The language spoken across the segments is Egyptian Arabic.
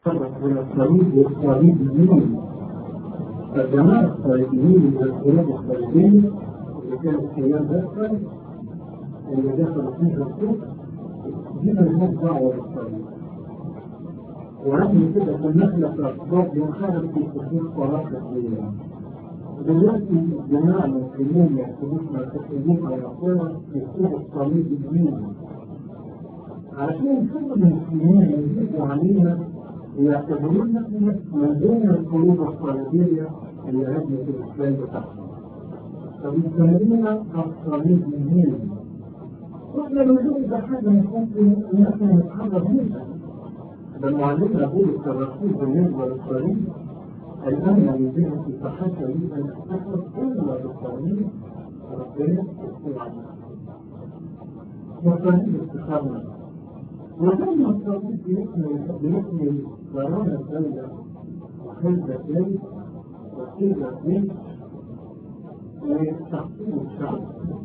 من الصليب والصليب الدين فالجماعة الصليبيين والخروج الصليبيين اللي كانت خلال بكر اللي دخلوا فيها السوق دي ملهاش دعوة بالصليب ورغم كده في النخلة أسباب ينخرط في خصوص صلاة الدين دلوقتي الجماعة المسلمين يحسبون معتقدين على صورة يكتبوا الصليب الديني عشان كل المسلمين يزيدوا علينا ويعتبرون من ضمن القلوب الصليبية اللي هدمت الإسلام بتاعهم فبيسمونا الصليب الديني واحنا بنقول ده حاجة ممكن ان احنا نتحرك منها ده معلمنا بولس الرسول بالنسبة للصليب الآن من جهة صحتها لي أن أتحدث إلا بالصليب ربنا يستر عنها وصليب استخارنا وكان الصليب بيحمل بيحمل ضرورة الدولة وحزب الدين وحزب الدين وتحصيل الشعب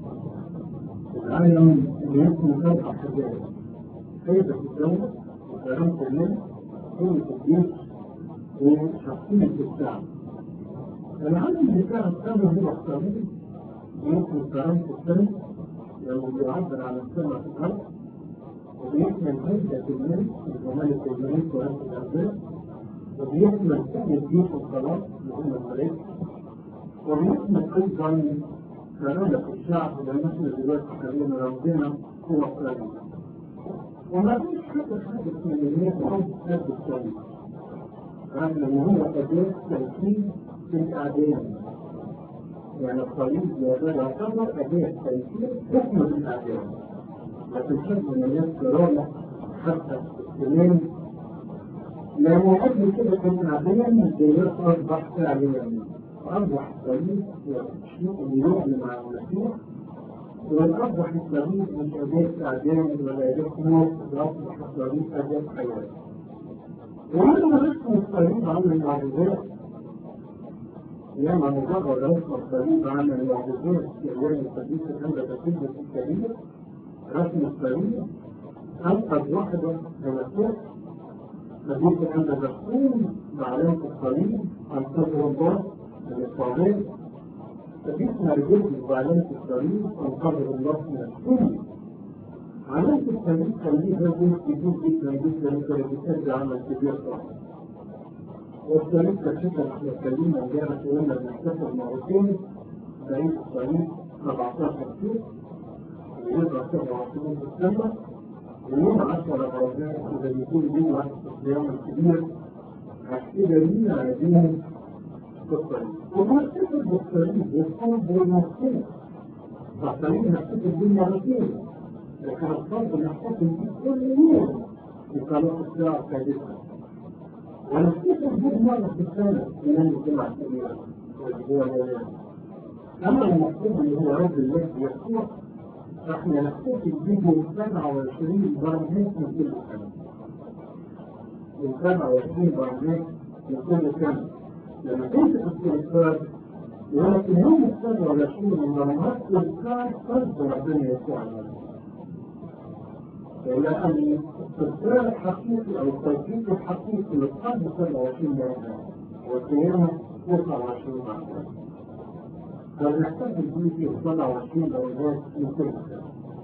العالم بيحمل أربع حاجات حزب الدولة وكرامة الناس قوة الجيش وشخصية الشعب. العالم بتاع السماء هو الصليب يمكن كرامة السماء لما بيعبر عن السماء في الأرض وبيحمل هيئة الناس وملك الملك ورب الأرباب وبيحمل كل جيش الصلاة اللي هم الملائكة وبيحمل أيضا كرامة الشعب لأن احنا دلوقتي خلينا ربنا هو الصليب. وما فيش حاجة حاجة من الناس عاوز قد الصليب. رغم ان هو أداة تنفيذ في الأعدام يعني الصليب يعتبر أداة تنفيذ حكم في الأعدام لكن شوف من الناس كرامة حتى السنين لأنه قبل كده كان أعدام الديات أصبح فعليا وأصبح الصليب الشيء اللي يؤمن مع المسيح والأصبح الصليب مش أداة أعدام ولا أداة موت وأصبح الصليب أداة حياة وهذا رسم الصليب عن المعجزات لما مجرد رسم الصليب عن المعجزات في أيام الحديث عند تسجل الكبير رسم الصليب أنقذ وحدة هلكات حديث عند تقوم بعلامة الصليب أنقذه الله من الطاغوت حديث مرجوز بعلامة الصليب أنقذه الله من السم عملت التمريض خليه رجل يجوز جدا جدا يقدر يسد عمل كبير طبعا والتمريض كشفة احنا اتكلمنا امبارح وقلنا بنحتفل مرتين بعيد الصليب 17 سوق ويبقى 27 في السنة ويوم 10 رمضان إذا بيكون يوم واحد في الصيام الكبير هحكيها لينا على دين الصليب وما احتفل بالصليب والصلب والمسكين فالصليب هحتفل بيه مرتين لكن الصلب نحتفل به كل يوم في صلاة الساعة السادسة ونحتفل به مرة في السنة في يوم الجمعة الكبيرة والأسبوع اليومي أما المفروض اللي هو رب الله يسوع فإحنا نحتفل به 27 برنامج من كل سنة من 27 برنامج من كل سنة لما كنت في الاستغفار ولكن يوم السبع والعشرين من رمضان كان قصد ربنا يسوع عليه لأن الاستقرار الحقيقي أو التوفيق الحقيقي للقلب 27 مرة والقيامة 29 مرة فنحتفل به في 27 درجات من كل سنة.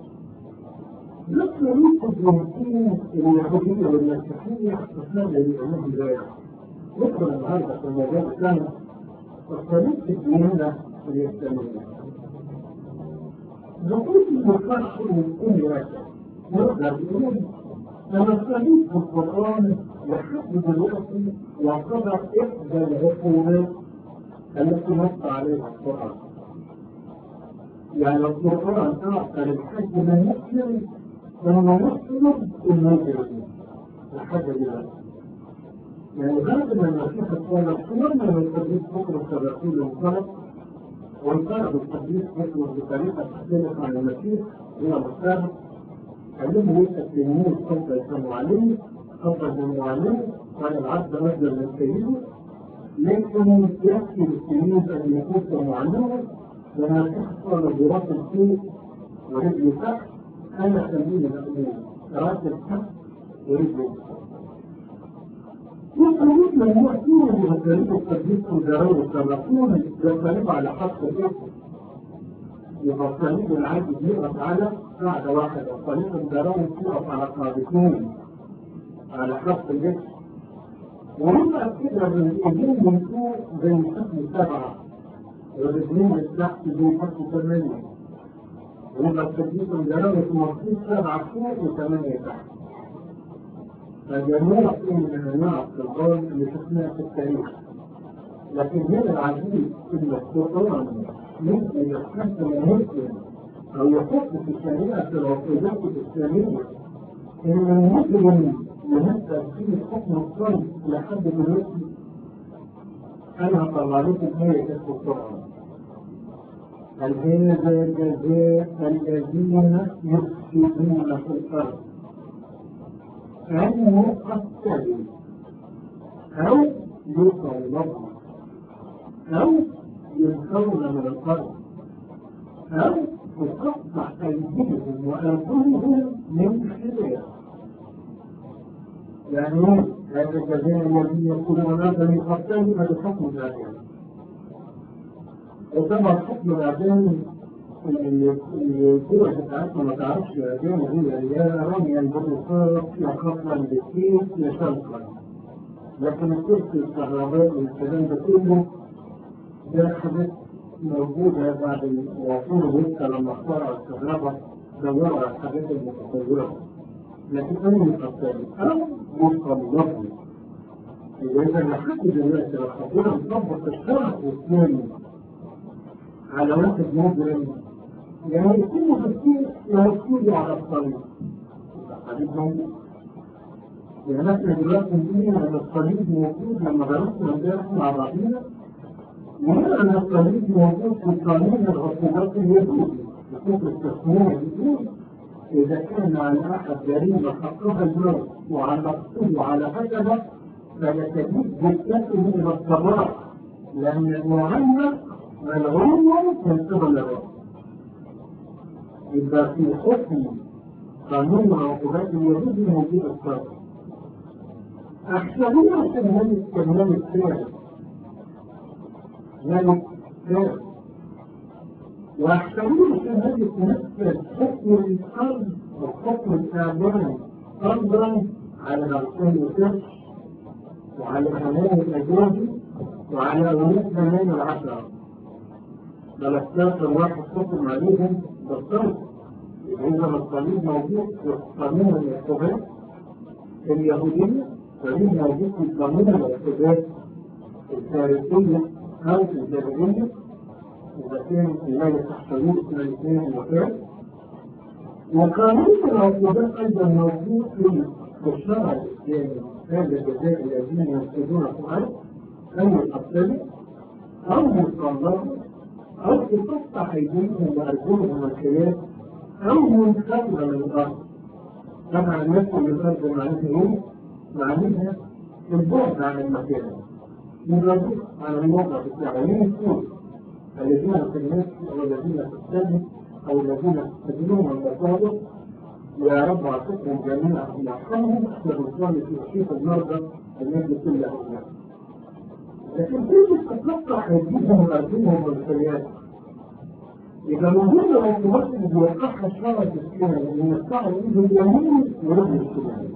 نحن ننقذ يمكن اليهودية والمسيحية اختصار للإمام امبارح. ندخل النهارده في الموضوع الثاني الطريق في الديانة الإسلامية. نقول المقاصد من كل واحد نقدر نقول أنا الصليب في القرآن لحد دلوقتي يعتبر إحدى العقوبات التي نص عليها القرآن. يعني القرآن أعطى للحج من يسلم وما يسلم المجرم لحد دلوقتي. يعني بعد ما المسيح قال اخترنا من القديس بطرس الرسول انطلق وانطلق القديس بطرس بطريقة تختلف عن المسيح هو مختلف علمه التلميذ أفضل كمعلم أفضل من معلم قال العبد أفضل من سيده لكن يكفي للتلميذ أن يكون كمعلم لما تحصل براس السوق ورجل تحت أنا سميه مأمون راس التحت ورجل يخرجون من يأتون بمساريك التدريس والجراوي والسرقون يختلفوا على حق الاسم يبقى الصليب العادي بيقف على قاعدة واحدة الصليب الجراوي بيقف على قاعدتين على حق الاسم ويبقى كده الرجلين من فوق زي الحكم سبعة والرجلين من تحت زي الحكم ثمانية ويبقى التدريس الجراوي في مخصوص سبعة فوق وثمانية تحت فجميع من النوع في القول اللي شفناها في التاريخ لكن هنا العجيب ان القرآن ممكن يحكم المسلم او يحط في شريعة العقوبات الاسلامية ان المسلم يمثل فيه حكم الصلب لحد دلوقتي انا هطلع لكم آية في القرآن هل هذا جزاء الذين يفسدون في الارض أن يقتلوا أو يطلقوا أو ينفون من الأرض أو تقطع أيديهم وأرجلهم من خلاف يعني هذا الذين الذين يقولون هذا من قتلوا هذا حكم الأعدام وطبعا حكم الأعدام الكرة بتاعتنا ما تعرفش الأديان هي يا رمي البرصاص يا قتلا بالسيف يا شلقا لكن الكرسي الكهربائي والكلام ده كله ده حاجات موجودة بعد العصور الوسطى لما اخترعوا الكهرباء دوروا على الحاجات المتطورة لكن أنا مقتل أو مصلحي إذا لحد دلوقتي لو حطينا نطبق الشرع الإسلامي على واحد مجرم يعني يكون بالسير يركز على الطريق حديث موجود يعني احنا دلوقتي نقول ان الصليب موجود لما درسنا امبارح مع بعضينا نقول ان الصليب موجود في قانون العقوبات اليهودي حقوق التسمية بيقول إذا كان على أحد جريمة حقها الموت وعلقته على هكذا فيتجيب جثته إلى الصباح لأن المعلق ملعون من قبل الرب يبقى في حكم قانون عقوبات اليهود موجود الصبر أحسنين عشان ملك كمال الثالث ملك ثالث وأحسنين عشان ملك مثل حكم الحرب وحكم الإعلام فضلا على الأركان الكرش وعلى حمام الأجنبي وعلى أولاد زمان العشرة 13 واحد حكم عليهم بالصوت إذا الصليب موجود في قانون العقوبات اليهودية صليب موجود في قانون العقوبات الفارسية أو الجاهلية إذا كان الملك تحتويه من الاثنين المكان وقانون العقوبات أيضا موجود في الشرع الإسلامي هذا جزاء الذين يفسدون في الأرض أو يقتلوا أو يصلبوا أو تقطع أيديهم وأرجلهم الخلاف أو ينفذ من الأرض طبعا الناس اللي الأرض معناها إيه؟ معناها البعد عن المكان الرجوع عن الموضع بتاعه مين يكون الذين في الناس أو الذين في السجن أو الذين يستجنون المصادر يا رب اعطيكم جميعا يحكمهم احنا بنصلي في وشيط المرضى الناس كلها هناك لكن كيف تتوقع ايديهم وارجلهم والخيال يبقى من ضمن العقوبات اللي بيوقعها الشرع الاسلامي ان يقطعوا ايده اليمين ورجل الشمال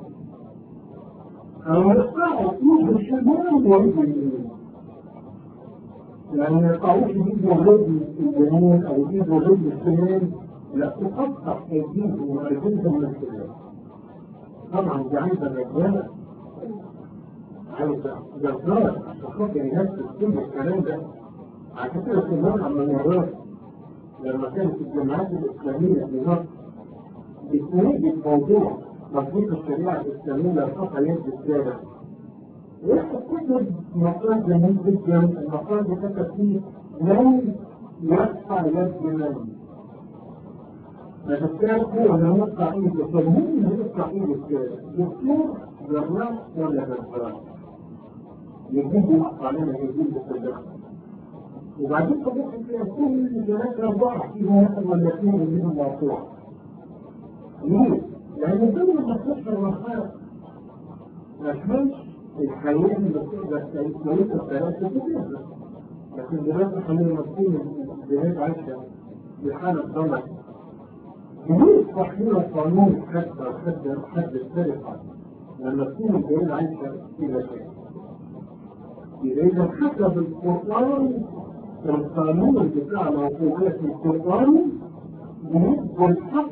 او يقطعوا ايده الشمال ورجل اليمين يعني ما يقطعوش ايده الرجل اليمين او ايده الرجل الشمال لا تقطع ايديهم وارجلهم من الخيال طبعا دي عايزه رجاله عايزة جزار عشان خاطر ينفذ كل الكلام ده عشان كده في مرة من المرات لما كانت الجامعات الإسلامية في مصر بتناقش موضوع تطبيق الشريعة الإسلامية لرفع يد السادة واحد كتب مقال جميل جدا المقال ده كتب فيه من يرفع يد من فبالتالي هو لما يرفع ايده فمين يرفع ايده السادة دكتور جراح ولا جزار يجيب يقطع علينا يجيب بالصدق وبعدين تبص فيها كل ثلاثة أربعة فيهم واحد ولا اثنين يجيبوا موضوع ليه؟ لأن الدنيا ما تخش الرخاء ما تفهمش الحياة اللي بتقدر تعيش كويسة بثلاثة كتير لكن دلوقتي خلينا ماسكين البلاد عايشة بحالة ضمك ليه تحويل القانون حتى حد حد السرقة لما تكون البلاد عايشة في مشاكل إذا حسب القرآن القانون بتاع موقوفات القرآن بالنسبة للحق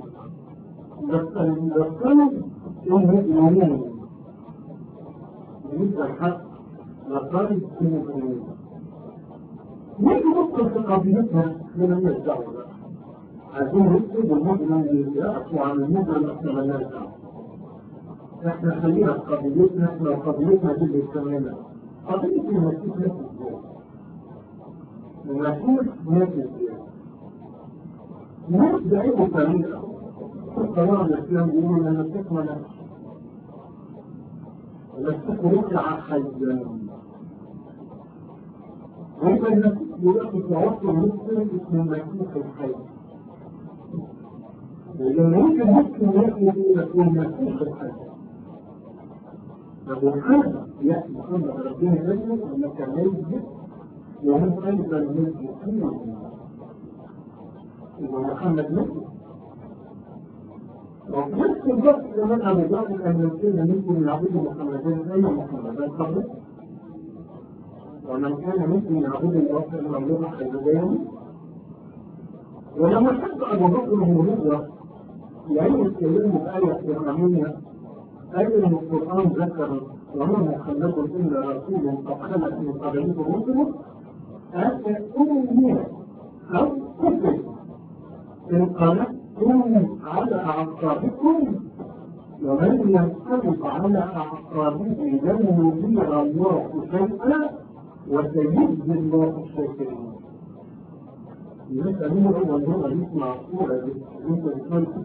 للقانون المؤمنين بالنسبة للحق لقد المؤمنين نيجي ندخل في قضيتنا من الدعوة عايزين نكتب المؤمن يقفوا عن المؤمن احنا مالناش دعوة احنا خلينا في قضيتنا احنا قضيتنا دي اللي بتسمينا قضية المسيح نفس ازاي المسيح نفس ازاي الناس بأي طريقة طبعا الإسلام بيقول إن المسيح ما نفسه المسيح يطلع حيا ويبقى المسيح دلوقتي توصل مسلم اسمه المسيح الحي لأن ممكن مسلم يأتي يكون المسيح الحي طب وحاجة يأتي محمد ربنا يجب أنك ميت وهم أيضا ميتين إذا محمد ميت وفي نفس الوقت كمان أبو بكر أن يمكن منكم يعبد محمدين أي محمدين قبل ومن كان منكم يعبد الله المملوك حيثين ولما حب أبو بكر المريضة يعني يتكلموا بآية قرآنية آية من القرآن ذكر وما محمد إلا رسول قد خلت من قبله الرسل آية أمية أو كفر إن قالتم على أعقابكم ومن ينقلب على أعقابه لن يضيع الله شيئا وسيجزي الله الشاكرين. الناس قالوا هو النور يسمع الصورة دي انت بتقول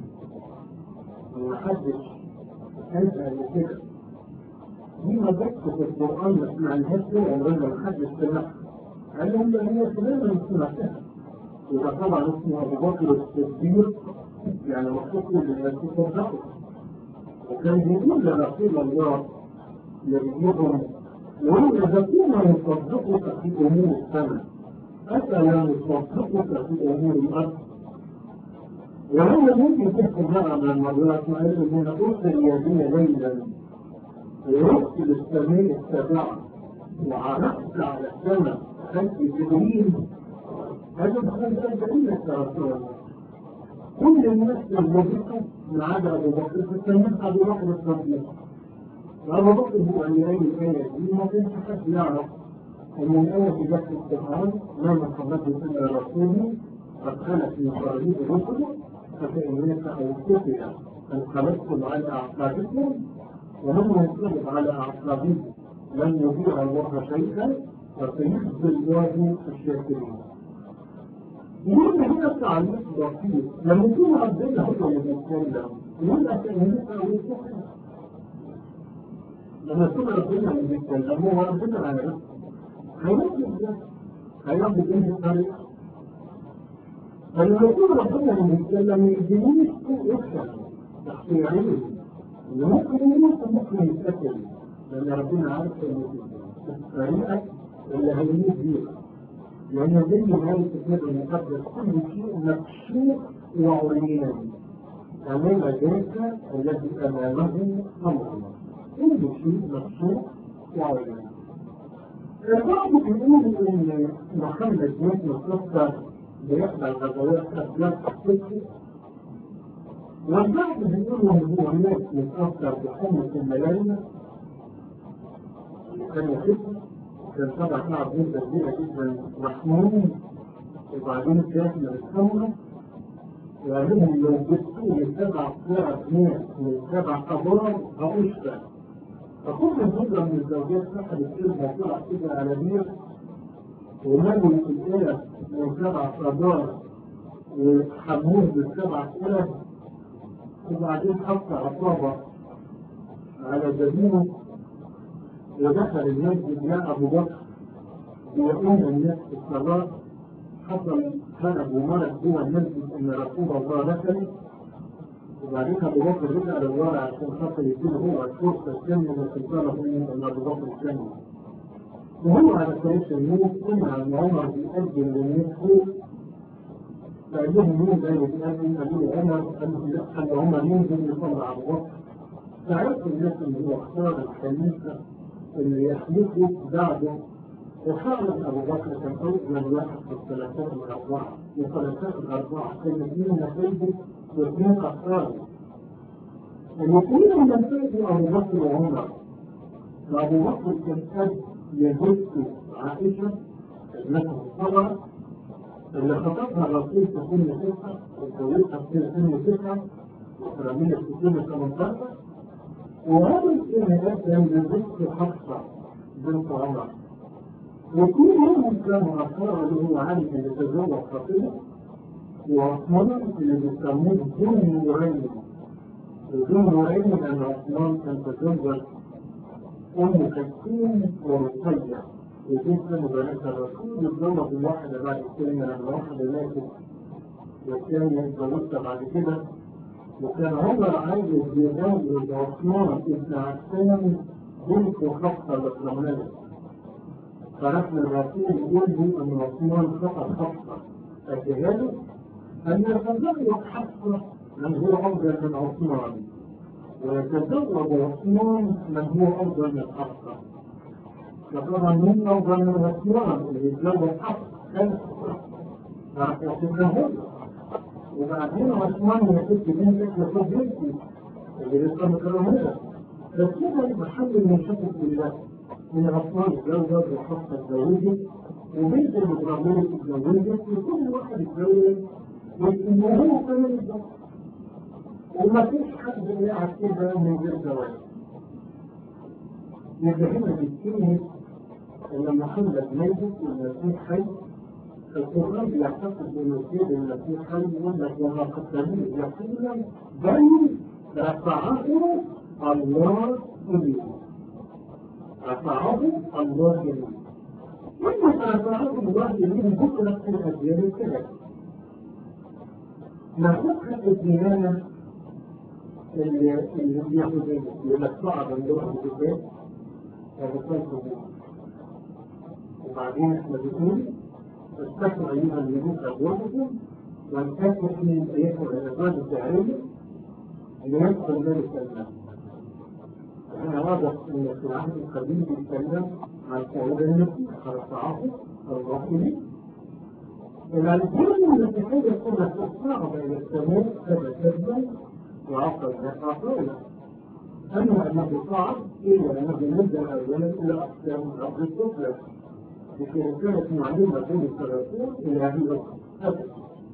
محدش انت قبل كده دي ما جاتش في القرآن ما سمعناهاش كده ولا محدش سمعها قال لهم ده هي كلنا ما سمعتها يبقى طبعا اسمه ابو بكر الصديق يعني مخصوص للناس تصدقوا وكان بيقول لرسول الله يجيبهم وإن كنا نصدقك في أمور السماء أفلا نصدقك في أمور الأرض وهو ممكن تحكم بقى من المرات وقال إن أرسل يدي ليلا ورحت للسماء السابعة وعرفت على السماء خلف جبريل هذا بخير أربعين يا رسول الله كل الناس الوظيفة ما عدا أبو بكر فالسماء أبو بكر الصديق وأبو بكر هو أميرين الآية دي ما كانش حد يعرف أن الآية في ذات القرآن ما محمد إلا رسول قد خلت من قريب الرسل فكأنك أو كفر انقلبتم على أعقابكم ومن ينقلب على أعقابه لن يضيع الله شيئا وسيجزي الله الشاكرين. يقول هنا تعليق بسيط لما يكون ربنا هو اللي بيتكلم يقول لك ان او لما يكون ربنا اللي بيتكلم هو ربنا على نفسه هيرد ده هيرد بأي طريقة فلما يكون ربنا اللي بيتكلم ما يدينيش سوء يفهم تخطيعين اللي ممكن يموت ممكن يتقتل لأن ربنا عارف الطريقة اللي هيموت بيها لأن زي نهاية الكتاب المقدس كل شيء مكشوف وعريان أمام ذاك الذي أمامه أمرنا كل شيء مكشوف وعريان البعض بيقول إن محمد مات مكسر بيحضر غزوات أسلام السكة والبعض بيقول إن هو مات متأثر بحمة الملايين كان يحبه كان طبعا تعب جدا كبيرة جدا محمود وبعدين كان من الخمرة وقال لهم لو جبتوا لي سبع صور ناس من سبع قبار هأشفى فكل زوجة من الزوجات سحبت كلمة طلع كده على بير ونموا في الآلة من سبع قبار وحموه بالسبع آلة وبعدين حط عصابة على جبينه ودخل المسجد يا ابو بكر ويقوم الناس في الصلاه حصل كان ابو مرض جوه المسجد ان رسول الله دخل وبعدين ابو بكر رجع للورع عشان خاطر يكون هو الفرصه الثانيه اللي تنطلق من ابو بكر الثاني وهو على طريق الموت سمع ان عمر بيقدم للناس فوق فقال لهم مين ده اللي بيقدم؟ قالوا له عمر قال له لا قال عمر ينزل يطلع ابو بكر فعرفوا الناس ان هو اختار الخليفه اللي يخلفه بعده وحاول ابو بكر كان اول واحد في الثلاثات الاربعه الثلاثات الاربعه كان اثنين نتائجه واثنين افراد الاثنين من نتائجه ابو بكر وعمر وابو بكر كان قد يهز عائشه ابنته الصغرى اللي خطبها الرسول في سن تسعه واتجوزها في سن تسعه وترميها في سن 18 وهذا السن كان يهز حفصه بنت عمر وكل منهم كانوا أطفال اللي هو علي اللي تزوج خطيبه وعثمان اللي بيسموه دون نورين ودون نورين لأن عثمان كان تزوج أم كلثوم ورقية ودي كانوا بنات الرسول يتزوج واحدة بعد الثانية لما واحدة ماتت والثانية اتجوزها بعد كده وكان عمر عايز يتزوج عثمان ابن عفان بنت حفصة الإسلامية فرسم الرسول يقول له ان عثمان فقط حفصه فجهاله ان يتزوج حفصه من هو افضل من عثمان ويتزوج عثمان من هو افضل من حفصه فطبعا مين افضل من عثمان اللي يتزوج حفصه كان وبعدين عثمان يا ست بنتك ياخد بنتي اللي لسه مكرمها بس كده محل من شكل الله من عثمان اتجوز وحفصه اتجوزت وبنت المتربيه اتجوزت وكل واحد اتجوز وهو كمان اتجوز وما فيش حد يقعد كده من غير زواج يبقى هنا بيتكلم ان محمد ميت والمسيح حي القرآن بيعتقد ان سيد المسيح حي يقول لك وما قتلوه يقينا بل رفعه الله اليه رفعه الله إليه لما رفعه الله إليه بكرة في الأديان الثلاث ناخد حتى الديانة اللي اللي بياخد يقول لك صعب نروح الكتاب هذا وبعدين احنا بنقول اتقوا ايها الملوك ابوابكم وانتقوا من ايها العباد الداعيه ليدخل ذلك المال أنا واضح أن في العهد القديم بيتكلم عن سعود المسيح فرفعه الله إليه. الألفين المسيحية كانت تصعد إلى السماء كما كذبا وعقد عقائد. أما أنه صعد إلا أنه نزل أولا إلى أقسام الأرض السفلى لكي كانت معلومة بين الثلاثين إلى هذه الأرض.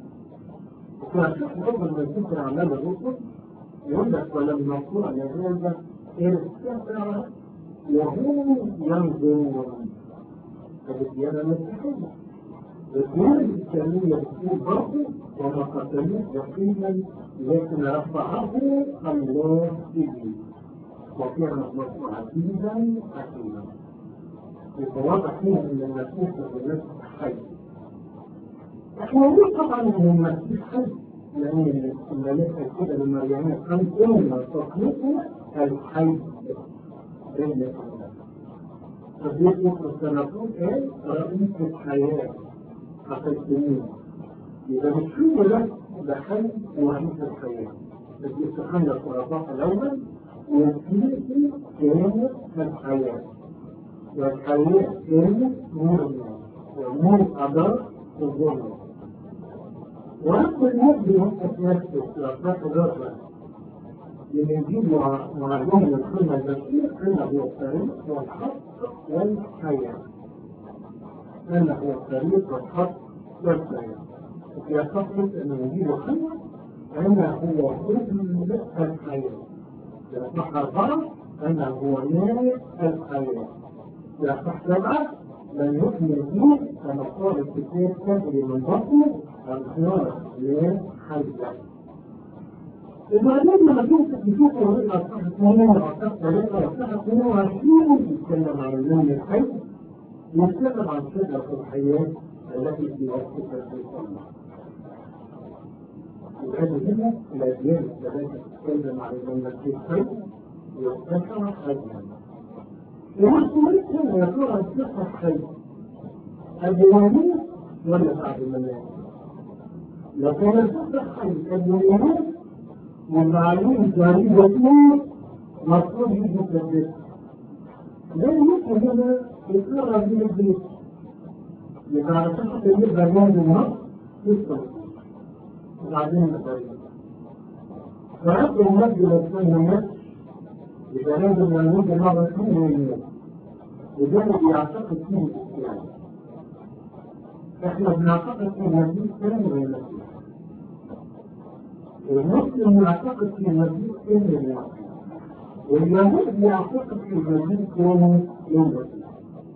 وكان شخص أول ما ذكر أعمال الرسل يقول لك ولما صنع هذا ارتفع وهم ينظرون فالديانة المسيحية الديانة الإسلامية بتقول برضه وما قتلوه يقينا لكن رفعه الله إليه وكان الله عزيزا حكيما يبقى واضح هنا ان المسيح الناس حي احنا نقول طبعا ان المسيح حي لان الملائكه كده للمريمات كان ان تخلقه الحي بين الناس فبيطلق السنتون قال رئيس الحياه فالسنين إذا مش في له ده حي ورئيس الحياه فدي سبحان الخرافات الاول وفيه كانت الحياه والحياة كانت نور الناس والنور أدار الظلم ونفس الناس بيوقف نفسه في أطراف الرجل لنجيب معلومة القيمة البشرية قيمة هو الطريق والحق والحياة أنا هو الطريق والحق والحياة وفي أصحت أن نجيب قيمة أنا هو ابن الحياة يصح أربعة أنا هو نار الحياة يصح سبعة من يؤمن به كما قال الكتاب تجري من بطنه الخيار للحية. وبعدين لما تمسك تشوف ورقة أصحاب 8 وأصحاب 3 وأصحاب 22 يتكلم عن اللون الحي يتكلم عن شجرة الحياة التي في وصفها في الله. الآن هنا الأديان الثلاثة تتكلم عن أن الحي يرتفع حجما ومسؤوليتها يا ترى الصحة حي الديوانية ولا بعد المنام لو كان الصحة حي الديوانية والمعلوم جريمة مفروض يجي في البيت ده يمكن هنا يتقرب من البيت يبقى صحة يبقى جنب النص يدخل وبعدين الطريق فرد المجد والسنة النفس يبقى لازم نموت مرة اثنين ويوم وده بيعتقد فيه الإسلام احنا بنعتقد في المسيح ثاني والمسيح المسلم يعتقد في المسيح ثاني والمسيح واليهود يعتقد في المسيح ثاني والمسيح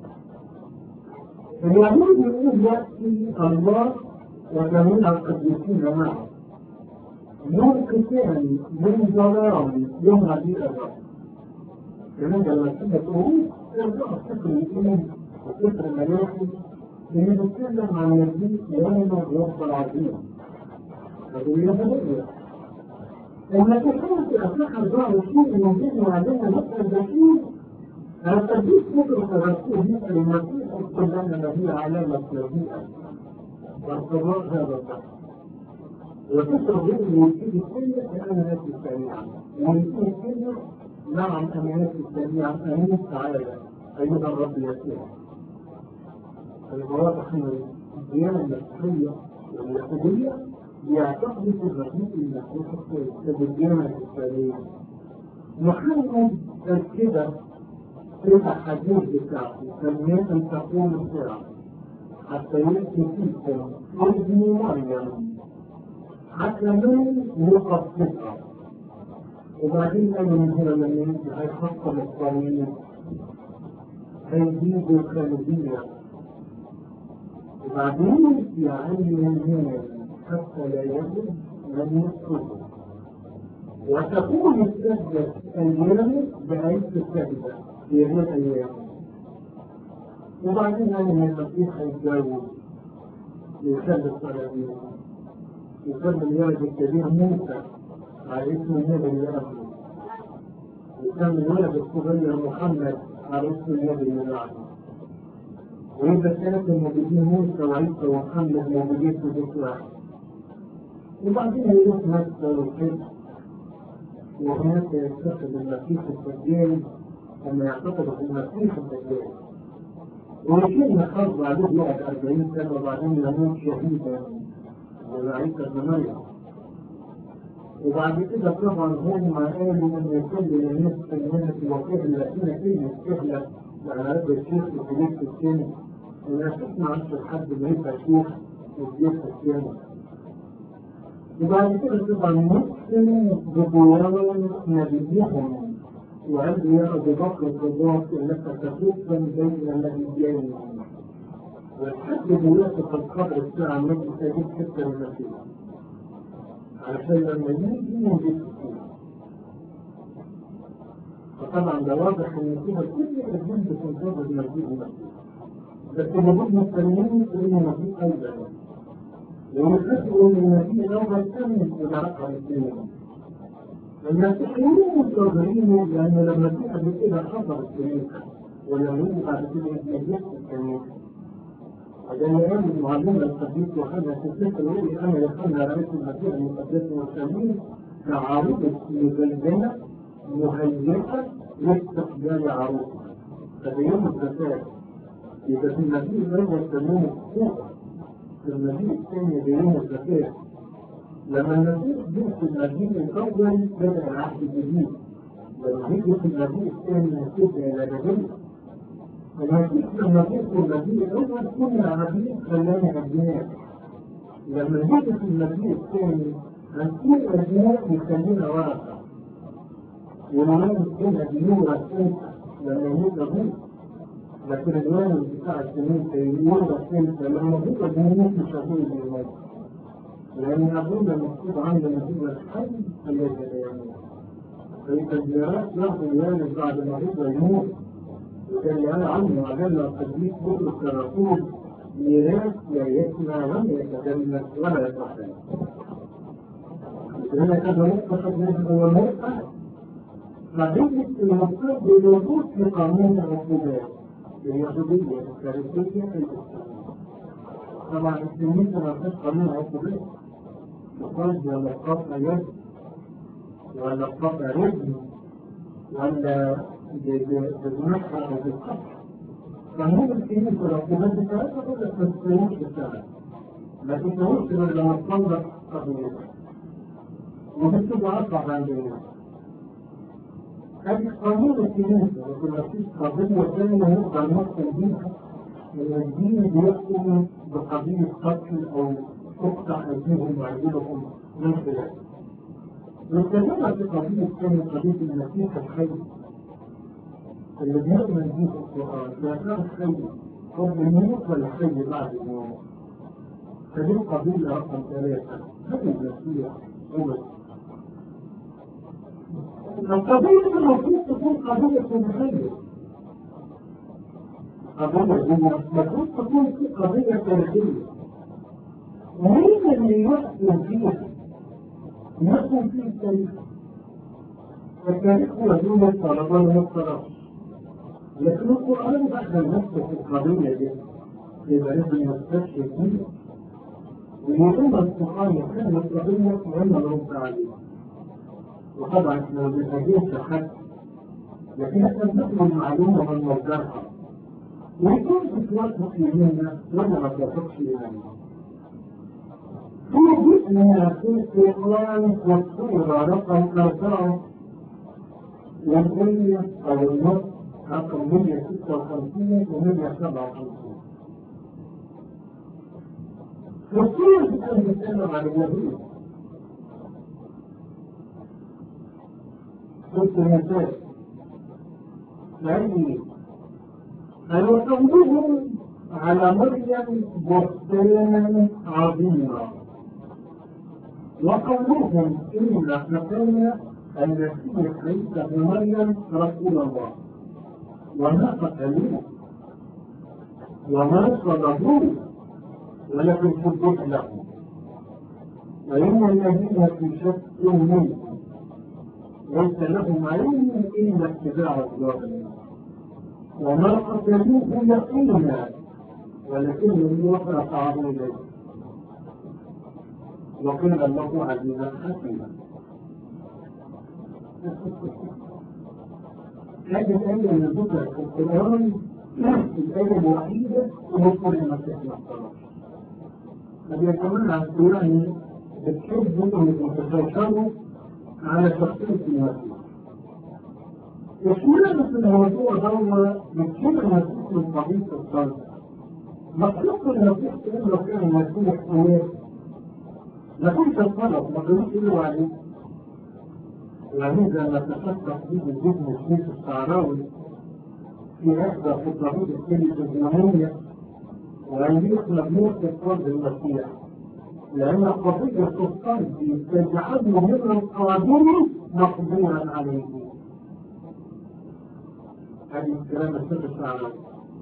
اليهود يقول يأتي الله وجميع القديسين معه ينقصان من ظلام يوم هذه الرب كمان لما كنا تقول ارجع الفكر الإيمان وفكر الملاحي اللي بيتكلم عن النبي يوم الرب العظيم هذه يهودية لما تكون في أصح الظاهر الشيء يمكن علينا مثل ذكي التدريس مدرك الرسول يسأل المسيح يقول لنا ما هي علامة نبيئة وارتباط هذا الشخص وتشرب من يبتدي السنة الأمانات السريعة ويبتدي السنة نعم أمانات السريعة أمين تعالى أيها الرب يسوع الواضح أن الديانة المسيحية واليهودية بيعتقدوا في الرئيس المسيحي في الديانة الإسلامية محمد قال كده في الحديث بتاعته سميت أن تقوم الساعة حتى يأتي فيكم ابن مريم حكما مقصصا وبعدين قالوا من هنا من هيحصل الصليب هيزيد الخلدية وبعدين يعين هنا حتى لا يجد من يسقطه وتكون السجدة أيام بعيد السجدة في هذه الأيام وبعدين قالوا من المسيح هيتجوز يخلي الصليبين يسمى الولد الكبير موسى على اسم النبي اللي قبله يسمى الولد الصغير محمد على اسم النبي اللي بعده وإذا كانت الموجودين موسى وعيسى ومحمد موجودين في بيت واحد وبعدين يروح مكة والحج وهناك يتخذ المسيح الدجال لما يعتقد في المسيح الدجال ولكن حرب عليه يقعد 40 سنة وبعدين يموت شهيدا عيسى ابن مريم وبعد كده طبعا هم قالوا ان يكل الناس في الناس الوقيه التي فيه السهله على قد الشيخ وكبير في السن وما تسمعش لحد ما يبقى شيخ وكبير في السن وبعد كده طبعا مسلم بطوال نبيهم وأنبياء أبو بكر الصديق إنك تخصا بين النبيين والحد دلوقتي في القبر بتاع النبي تجيب حته من المسيح علشان لما يجي يجيب فطبعا ده واضح ان فيها كل الجنب بتنتظر مجيء المسيح بس المفروض مستنيين ان المسيح ايضا لو نفسوا ان المسيح الاول كان يتعرف على الدنيا المسيحيين منتظرين لان لما المسيح قبل كده حضر الكنيسه واليهود بعد كده يتجسد الكنيسه وكان يقول المعلم القديس يوحنا في السفر يقول انا يوحنا رايت المسيح المقدس والسمين كعروض مزينه مهيئه لاستقبال عروسها ففي يوم الزكاه يبقى في المسيح الاول يسمونه الخوف في المسيح الثاني بيوم الزكاه لما المسيح جه في المسيح الاول بدا العهد الجديد لما يجي في المسيح الثاني يسيب الى جديد المسيح لما جئت النبي الأول كنا عبيد خلانا أبناء لما جئت في النبي الثاني هنكون أبناء يخلينا ورثة ولما نكون بيورث أنت لما يموت أبوك لكن الوالد بتاع السنين يورث أنت لما أبوك بيموت مش أبوه بيموت لأن أبونا المفروض عندنا هو الحي الذي لا يموت فإذا الميراث ياخذ الوالد بعد ما هو يموت وكان قال عنه أجل القديس بطرس الرسول ميراث لا يسمع ولا يتكلم ولا يتحدث هنا كذا نقطة قد يجب هو النقطة فبدأت المفروض بالوجود في قانون العقوبات اليهودية الكارثية في الإسلام طبعا السنين ما فيش قانون عقوبات تخرج ولا قطع يد ولا قطع رجل ولا بجناحها أو بالقطع قانون السنين في العقوبات بتاعتها كلها تستويش بالسنة ما تستويش غير لما تصلح قضيتها وبتبقى أصعب عند الناس هذه قانون الكنيسة لكن ما فيش قضية ثانية نقدر نحكم بيها إن الدين بيحكم بقضية قتل أو تقطع أيديهم وأرجلهم من خلال. نتكلم في قضية ثانية قضية المسيح الحي اللي بيؤمن به في القرآن لا كان حي قبل الموت ولا حي بعد الموت. فدي القضية رقم ثلاثة هذا المسيح هو القضية المفروض تكون قضية تاريخية. قضية دي المفروض تكون في قضية تاريخية. مين اللي يحكم فيها؟ يحكم فيه التاريخ. التاريخ هو دون الطلبة والمفترض. لكن القرآن دخل نفسه في القضية دي. يبقى لازم نستشفي فيه. ويقوم القرآن يحل القضية وإلا نرد عليها. وطبعا احنا ما بنهاجمش حد لكن احنا بناخد المعلومه من مصدرها ويكون في توافق ايماننا ولا ما توافقش ايماننا في جزء من الاستقلال والصورة رقم أربعة والمية أو النص رقم 156 و 157 والصورة بتتكلم عن اليهود قلت مثال يعني فيحملهم على مريم بهتانا عظيما وقولهم إن قتلنا المسيح عيسى بن مريم رسول الله وما قتلوه وما صلبوه ولكن حبت له وإن الذين في شك منه ليس لهم علم الا اتباع الظالمين وما قتلوه يقينا ولكنه وفى عظيما وقيل الله عزيزا حكيما هذه الآية اللي ذكرت في القرآن الآية الوحيدة ومذكر المسيح محترم. قد يكون عن القرآن بتحب انكم تتوكلوا على شخصية المسيح. وشمال في الموضوع هو بتشوف المسيح من قضية الصلب. مخلوق المسيح تقول له كان المسيح أمير. ما كنت الطلب ما كنتش له عليه. يعني إذا ما تشكك به الجبن الشيخ الشعراوي في إحدى خطابات السنة الإسلامية وأن يطلب موت الصلب المسيح. لأن قضية الصلب تجعله من القادر مقدورا عليه. هذه الكلام الشيخ الشعراوي.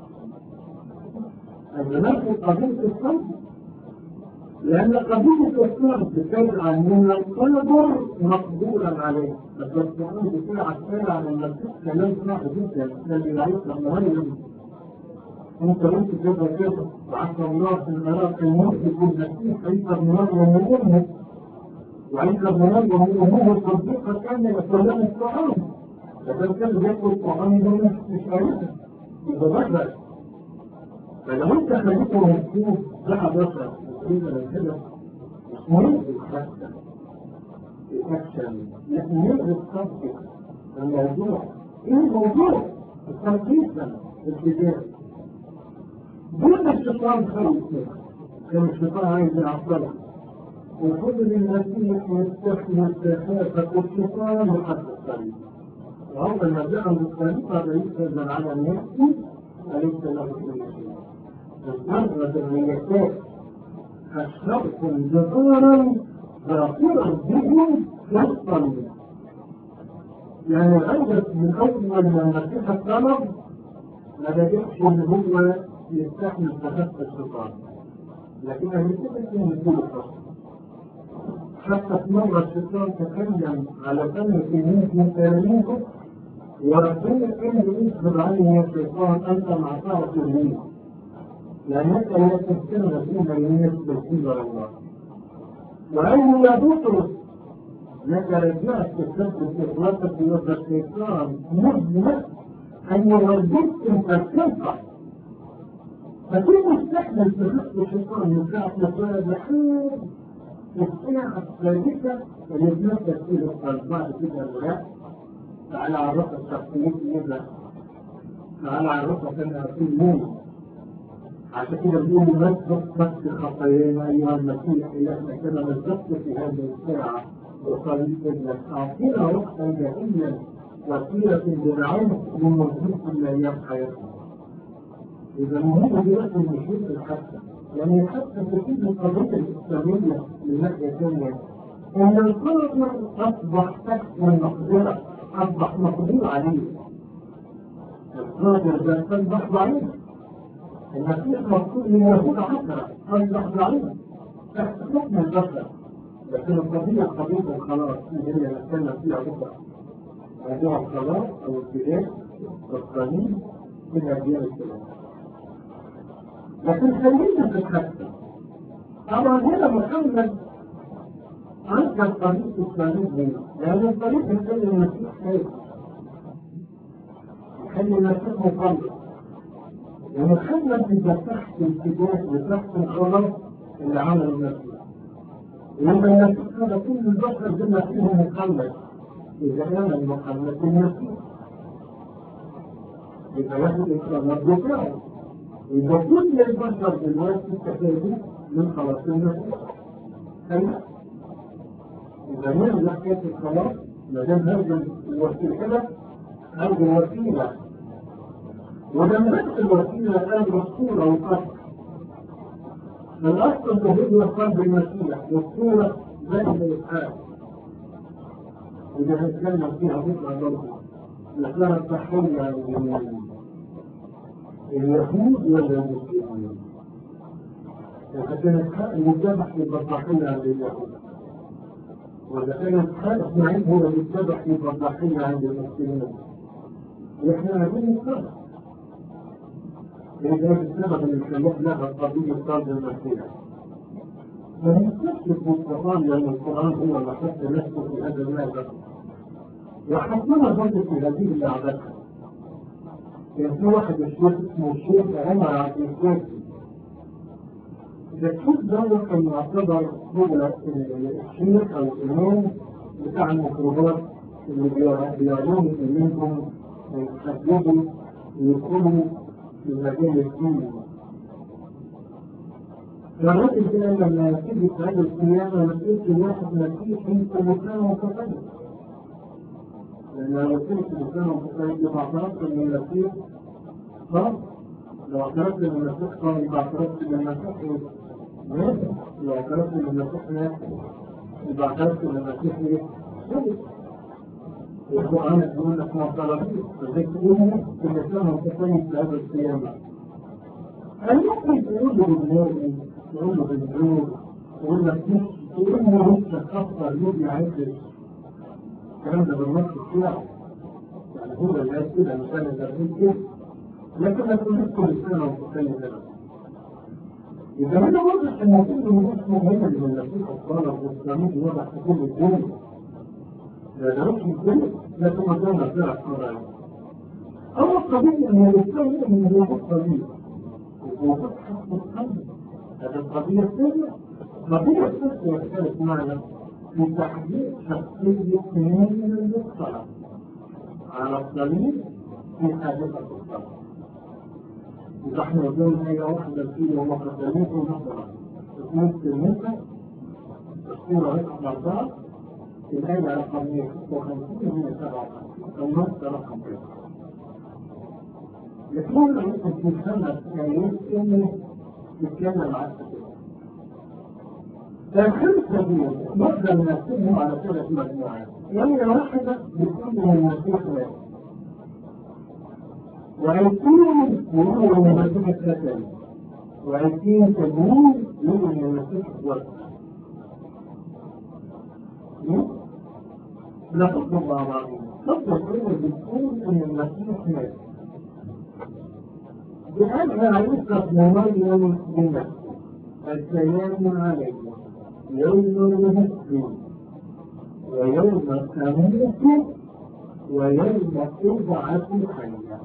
الزمان في قضية الصلب لأن قضية الصلب تجعل من القدر مقدورا عليه. بس القرآن بتاع الشارع عن المسيح كلام صعب جدا الذي يعيش لما مريم انت قلت كده كده وعسى الله في العراق الموت يكون مسيح عيسى بن مريم وامه وعيسى بن مريم وامه الصديقه كان يتكلم القران فكان كان بياكل القران ده مش عارفه يبقى بشر فلو انت خليته مكتوب ده بشر كده كده مش مريض حتى الاكشن لكن يلغي التصديق الموضوع ايه الموضوع؟ التركيز الابتدائي دون الشيطان خلص كان الشيطان عايز يعطله وفضل المسيح يستحمل كثافة الشيطان لحد الطريق وأول ما جاء بالطريق هذا يستأذن على الناس وليس له كل شيء النظرة الرياسات أشركم جبارا باطلا بهم وسطا يعني غيرت من أول ما المسيح الطلب ما بدأش إن هو يستحمل تخفى الشيطان لكن المسيح يكون يقول الصح حتى في مرة الشيطان تكلم على فم تلميذ من تلاميذه وربنا قال له اصبر عني يا شيطان انت معصار تلميذ لانك لا تستمر فيما الناس بالكبر الله وقال له يا بطرس لك رجعت تثبت اخلاقك ويبقى الشيطان مذنب ان يوديك انت تنفع فكيف تستحمل في رزق الشيطان من ساعة ما تولد لحد الساعة الثالثة اللي بنبدأ فيها الأربعة كده الولاء تعالى عرفها شخصيتي يبقى تعالى عرفها أنا أكون مين عشان كده بيقول مسبق مسك خطايانا أيها المسيح إلهنا كما نزلت في هذه الساعة وصليت ابنك أعطينا وقتا جميلا وسيلة بالعمق من مجلس من أيام حياتنا إذا مهم دلوقتي نشوف الحادثة يعني الحادثة تفيد القضية الإسلامية من ناحية ثانية إن القادر أصبح تحت المقدرة أصبح مقدور عليه القادر ده أصبح ضعيف المسيح مقصود من يهود عشرة أصبح ضعيف تحت حكم البشر لكن القضية قضية الخلاص اللي هي نتكلم فيها بكرة موضوع الخلاص أو الابتداء والقانون من أديان السلام لكن خلينا في الحادثة طبعا هنا محمد أنكر طريق الصليب هنا لأن الطريق يخلي المسيح خايف يخلي المسيح مقلق ومحمد إذا تحت الاتجاه وتحت الغلط اللي عمله المسيح لما المسيح هذا كل البشر بما فيهم محمد إذا آمن محمد بالمسيح يبقى ياخد إكرامات بتاعه إذا كل البشر دلوقتي استفادوا من خلاص المسيح أيوة إذا نرجع حكاية الخلاص ما دام هذا الوسيلة كده هذه الوسيلة ولما نفس الوسيلة كان الصورة والقصد الأصل الوحيد هو قلب المسيح والصورة زي الإسحاق إذا هنتكلم فيها بكرة برضه الأفلام الصحية اليهود ولا المسلمين وكانت حق المذبح للضحية عند اليهود وإذا كانت حق إسماعيل هو المذبح للضحية عند المسلمين وإحنا عايزين نتصرف إذا السبب اللي خلاه لها قضية صاد المسيح فنستكشف القرآن لأن القرآن هو اللي حط نفسه في هذا الماذا وحطنا برضه في هذه اللعبة كان في واحد الشيخ اسمه الشيخ عمر عبد الكافي الشيخ ده كان يعتبر هو الشيخ او الامام بتاع الميكروبات اللي بيعلموا منهم يحددوا ويدخلوا في المجال الديني فالراجل ده لما تيجي في هذه القيامة مسؤولية الواحد مسيحي فمكان متفرد لأن لو كنت مكان متفرد يبقى اعترفت من المسيح خلاص لو اعترفت من المسيح خلاص يبقى اعترفت من المسيح مات لو اعترفت من المسيح مات يبقى اعترفت من المسيح ايه؟ القرآن يقول لك ما طلبت فزي تقول في الإسلام متفرد في هذا القيامة هل ممكن تقول له بالنار تقول له بالنور تقول لك مش تقول له مش تخطر يبني عدل الكلام ده بالنص بتاعه يعني هو اللي قال كده مثال الدرسين كده لكن ما تقولش كل سنه وتتكلم كده إذا أنا واضح إن كل مش مهم من المسيح الصالح والإسلامي واضح في كل الدنيا لا ده مش مهم لكن ما كان نصير أحمر أول قضية إن الإسلام من هو الطبيعي ووجود حسن القلب هذه القضية الثانية قضية الثالثة يختلف معنا في تحديد شخصية من المصطلح على الصليب في حادثة الصلاة إذا احنا قدام حاجة واحدة فيه وما قدمته مثلا اثنين كلمة الصورة رقم أربعة الآية رقم 156 من 57 النص رقم 3 يكون ممكن في خمس آيات إنه يتكلم عن الخمسة دي نقدر نقسمهم على ثلاث مجموعات يعني واحدة بتكون من المسيح واحد وعشرين يقولوا من المسيح الثاني وعشرين تانيين يقولوا من المسيح واحد لا تطلب مع بعضهم تطلب الأول بتقول إن المسيح مات بهذا يوصف مميز بنفسه السلام عليكم يوم الهدى ويوم الخميس ويوم تبعث حيا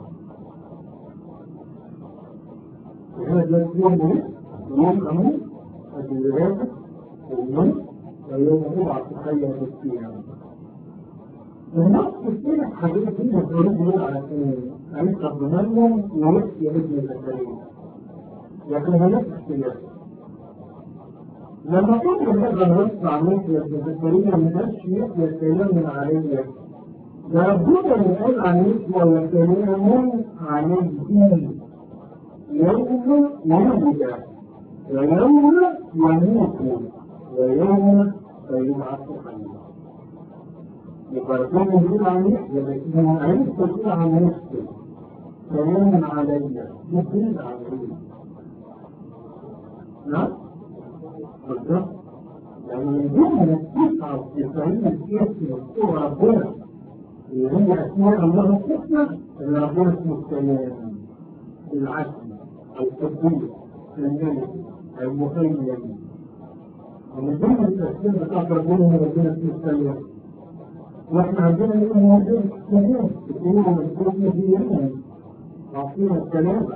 هذا اليوم يوم خميس الولادة واليوم ويوم تبعث حيا في القيامة ونفس السنة حضرتك هنا تريد يقول على عيسى بن مريم ويحيى ابن زكريا لكن هناك اختلاف لما كان هذا النص عن يحيى بن زكريا ما قالش يحيى كلام علي لابد ان يقول عن يحيى وكلام عليه يوم يولد ويوم يموت ويوم فيبعث حيا يبقى كان يقول عن يحيى لكن عرفت تقول عن نفسه كلام علي مفيد علي نعم بالظبط يعني من ضمن التسعة وتسعين اسم مذكور ربنا اللي هي اسماء الله الحسنى اللي ربنا اسمه السلام العدل القدوس الملك المهيمن ومن ضمن الاسماء بتاعت ربنا ان ربنا اسمه السلام واحنا عندنا نقول موضوع السلام تقولوا مذكور في يمين عطينا السلام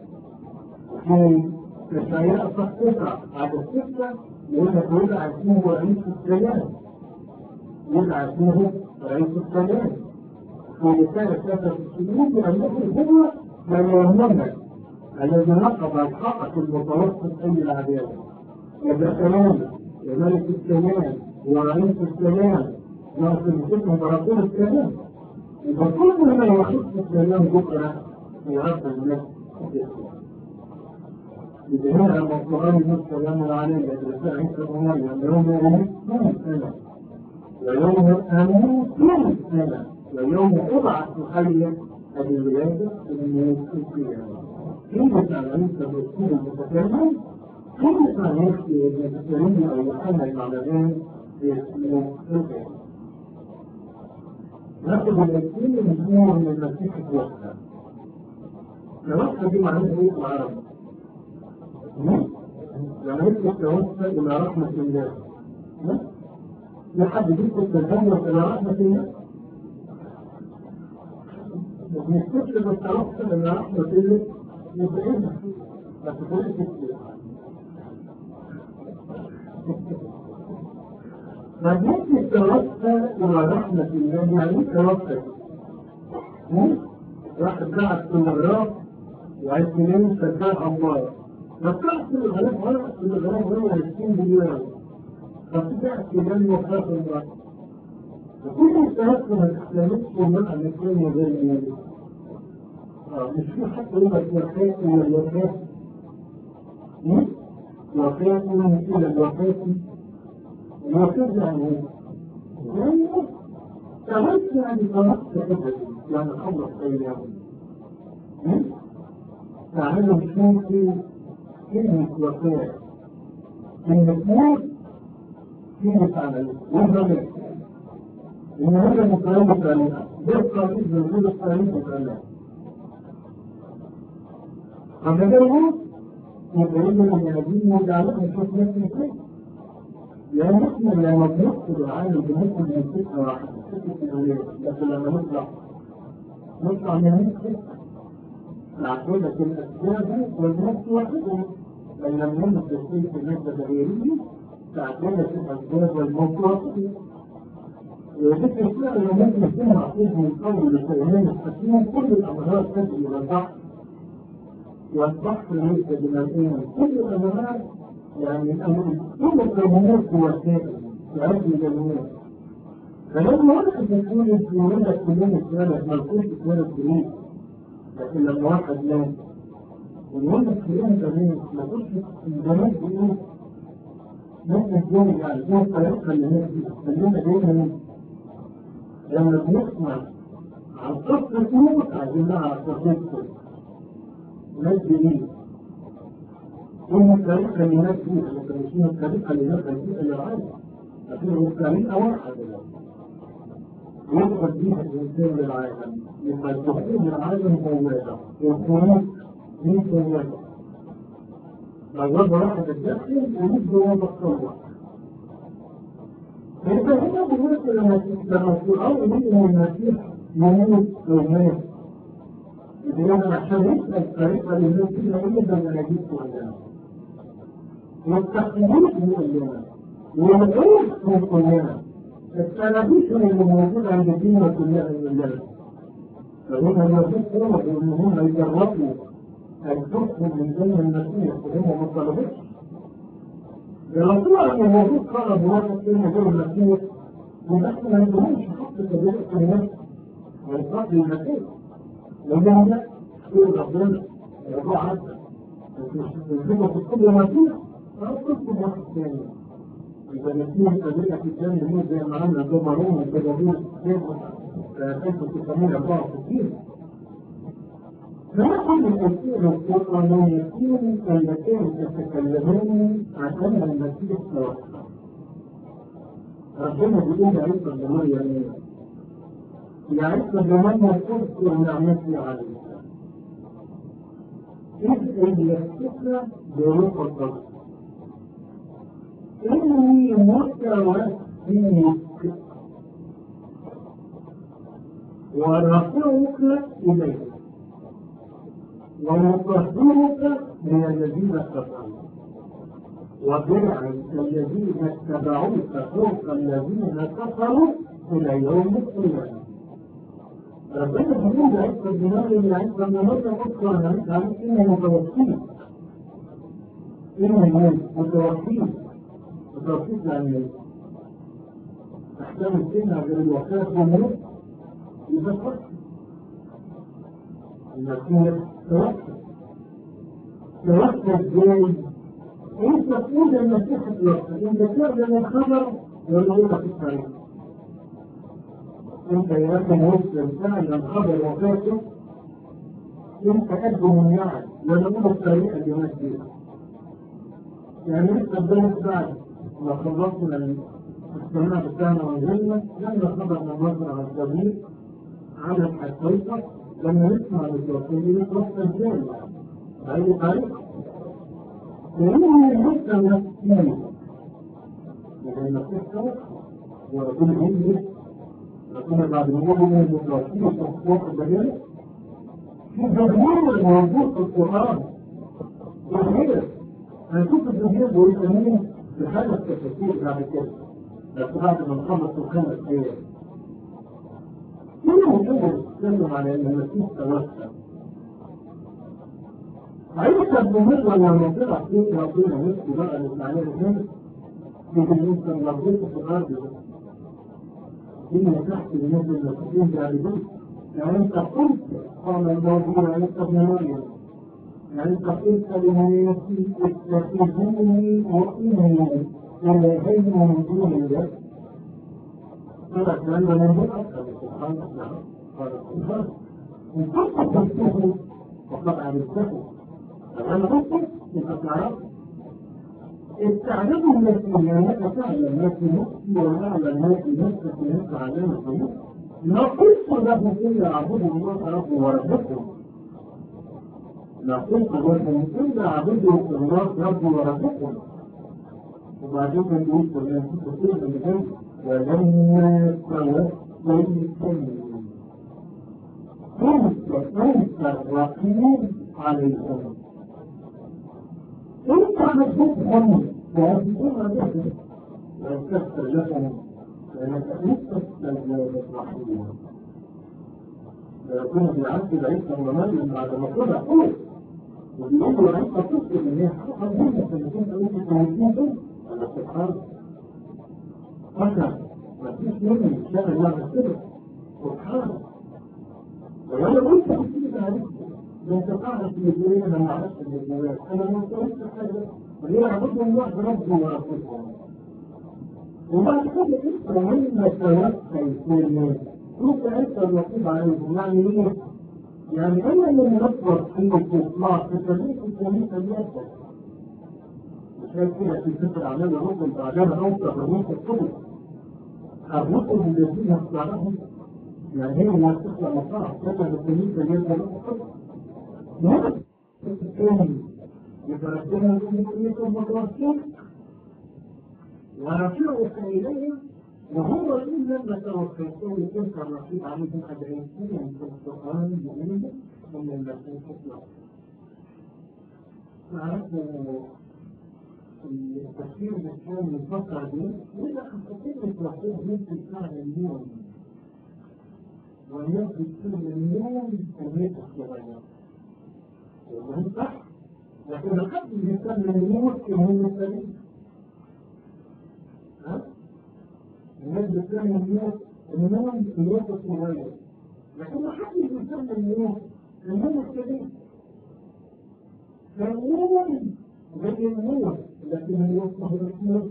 في الشريعة صح تسعة على الستة يقول لك يدعى اسمه رئيس السلام يدعى اسمه رئيس السلام في رسالة ثلاثة السلوك أنه هو من يهمنا الذي نقض الحق المتوسط أي العدالة يبقى سلام وملك السلام ورئيس السلام يغفر لكم ورسول السلام يبقى كل ما يخص السلام بكرة يغفر الناس بدهاء المطلقان السلام عليه أدرساء عيسى مريم يوم يموت سنة ويوم أموت سنة ويوم أبعث حيا هذه الولادة الموت القيامة كيف عن عيسى الرسول المتكلم كيف عن يحيى ابن زكريا أو يوحنا المعلمين اسمه القيامة ناخذ الاثنين من من المسيح الوحدة الوحدة دي معناها ايه بالعربي؟ يعني يطلق توسل إلى رحمة الله لا حد يطلق التوسل إلى رحمة الله مش تكتب التوسل إلى رحمة الله يبقى بس تقول تكتب فجيت التوسل إلى رحمة الله يعني توسل واحد قاعد في المغرب وعايز ينام شغال الله فكرت الغلاف ورق الغلاف ورق 20 مليون فطلعت كمان وفاة الله وكل الثلاثة ما تختلفش المرأة الثانية زي مش في حتى يقول لك وفاة والوفاة وفاة إلى الوفاة الوفاة يعني ايه؟ يعني تعرفت يعني طلبت أبدا يعني خلص أيام تعالوا نشوف كلمة وفاة كلمة موت كلمة عمل وهذا إن هذا مقارنة ثانية ده القريب من غير القريب ثانية أما ده الموت يبقى إذا الذين يجعلون نشوف نفسي كيف لأن إحنا لما بندخل العالم بندخل من فكرة واحدة فكرة الأولاد لكن لما نطلع نطلع من هيك العقيدة الأسباب والنفس واحدة بل لم يمت الشيء في المادة التغييرية تعتمد الأسباب والموت واحدة وذكر الشيء اللي ممكن يكون عقيد من قول لسيمان الحكيم كل الأمراض تجري إلى البحر والبحر ليس بمكان كل الأمراض يعني كل الهرمونات هو السائل يعد الجميع فلما واحد يكون في ولد كلهم اتولد ما يكونش اتولد جديد لكن لما واحد مات والولد كلهم جميل ما كنتش الجمال بيقول نحن الجميل يعني هو الطريقة اللي هي دي خلينا دايما لما بنسمع عن قصة موت عايزين نعرف قصته ناس جديد ثم الطريقة اللي ناس فيها لكن مش هي الطريقة اللي ناس فيها اللي عايزة لكن الإسلامية واحد يدخل فيها الإنسان للعالم لما الدخول للعالم قواته والخروج من قواته لو واحد الداخل يريد هو متصور فإنت هنا بالنسبة لما لما تقول من المسيح يموت ويموت إذا عشان يسأل الطريقة اللي الناس فيها إيه ده أنا جبت ولا والتقليد مؤلمة والعيش مؤلمة التنابيش اللي موجود عند الدين كلها المجال فهم المسيح طلبوا ان هم يجربوا الحكم من دين المسيح وهم ما طلبوش لو طلع ان الموجود طلب واحد كلمه دين المسيح يبقى احنا ما عندهمش حق تجربه الناس من قبل المسيح لان ده خير ربنا موضوع عدى الفكره في كل مسيح أو كل واحد ثاني إذا نسيهم طريقة في الجنة يموت زي ما عمل الجمهورين والكبابين كيف تسمين 64 فنحن الأسئلة القرآنيتين اللتين تتكلمان عن أن المسيح توفى ربنا بيقول عيسى بن مريم يا عيسى بن مريم اذكر نعمتي عليك إذ يفتك بروح القدس إني متوفيك ورفعك إليك ومطهرك من الذين كفروا وبرعك الذين اتبعوك فوق الذين كفروا إلى يوم القيامة ربنا بيقول لعيسى بن مريم يا عيسى بن مريم اذكر نعمتي عليك إني متوفيك إني متوفيك التوفيق يعني أحكام السنة غير الوفاة والموت يبقى فرق المسيح توفى توفى ازاي؟ انت تقول المسيح توفى انت تعلم الخبر ولا يقول لك التاريخ انت يا اخي مسلم تعلم خبر وفاته انت قد من يعني ولا يقول الطريقه اللي مات بيها يعني انت قدامك بعد ما خلصنا السماء بتاعنا ونزلنا لما خبرنا مصر على الطريق على الحقيقة لما نسمع للتوصيل نتوصل ازاي بأي طريقة لأنه يمثل نفسه يعني المسيح توفى ورسول الله رسول بعد ما يقول من المتوفين وتصفوق الدليل في جمهور موجود في القرآن جمهور هنشوف الجمهور بيقول مين بحاجة التفكير بعد كده بس بعد ما نخلص الخمس ايام كل موضوع بيتكلم على ان المسيح توفى عيسى بن مريم لما طلع فيه ربنا نفسه بقى اللي معناه الناس يجي الانسان مربوط في الارض إن تحت الناس المسيحيين جالبين يعني انت قلت قال الله عيسى بن مريم يعني انت قلت للناس اتخذوني وإني إلهين من دون الله طلع كلام من هو أكثر سبحان الله قال سبحان إن كنت تنتهي وقد عرفته فأنا قلت يبقى تعرف استعرضوا المسؤوليات فعلا التي نفسي ونعلم الناس نفسك نفس علامة ما قلت له إلا أعبدوا الله ربي وربكم ما قلت لكم إلا أعبدوا الله ربي وربكم وبعدين بنقول كلنا في كتير من الجنة ولما توفيتني كنت أنت الرقيب عليهم انت هتفهم وهتكون عليهم ويكسر لكم لانك انت التجارب الرحيم ويكون بيعذب عيسى بن مريم بعد ما طلع فوق وبيقول له عيسى تكتب ان هي حق منك انك انت انت توجيه دول ولا سبحان فكر ما فيش مني شاء الله كده سبحان ولو قلت بتيجي تعرفه انت تعرف الجوية انا ما اعرفش الجوية انا ما قلت حاجة وليه اعبدوا الله بربي ورسولهم وبعد كده انت لما توفى يكون انت انت الرقيب عليهم يعني ايه؟ يعني انا اللي منظر في الاطلاق في تاريخ الكنيسه دي عشان كده في سفر أعمال الرسل بعدها أوصى بالروح القدس الرسل الذين اختارهم يعني هي ما تطلع مصارع كما بالكنيسة يبقى الروح القدس نعم الثاني يترجمها من الكنيسة المتوسطة ورفيعوا إليهم وهو إن لما توفيتم تلك الرصيد عليهم أدعيتم في القرآن بإذن من المسيح الإسلام. فعرفنا التفسير الإسلامي الفترة دي إذا كثير التفسير يمكن فعل اليوم ويمكن كل اليوم كمية الصغيرة. ومن صح لكن الحد اللي كان من الموت هو السبيل. ها؟ الناس بتسمي الناس النوم في الوقت الصغير لكن ما حدش بيسمي الناس النوم الكبير فالنوم زي النور لكن الوقت هو النور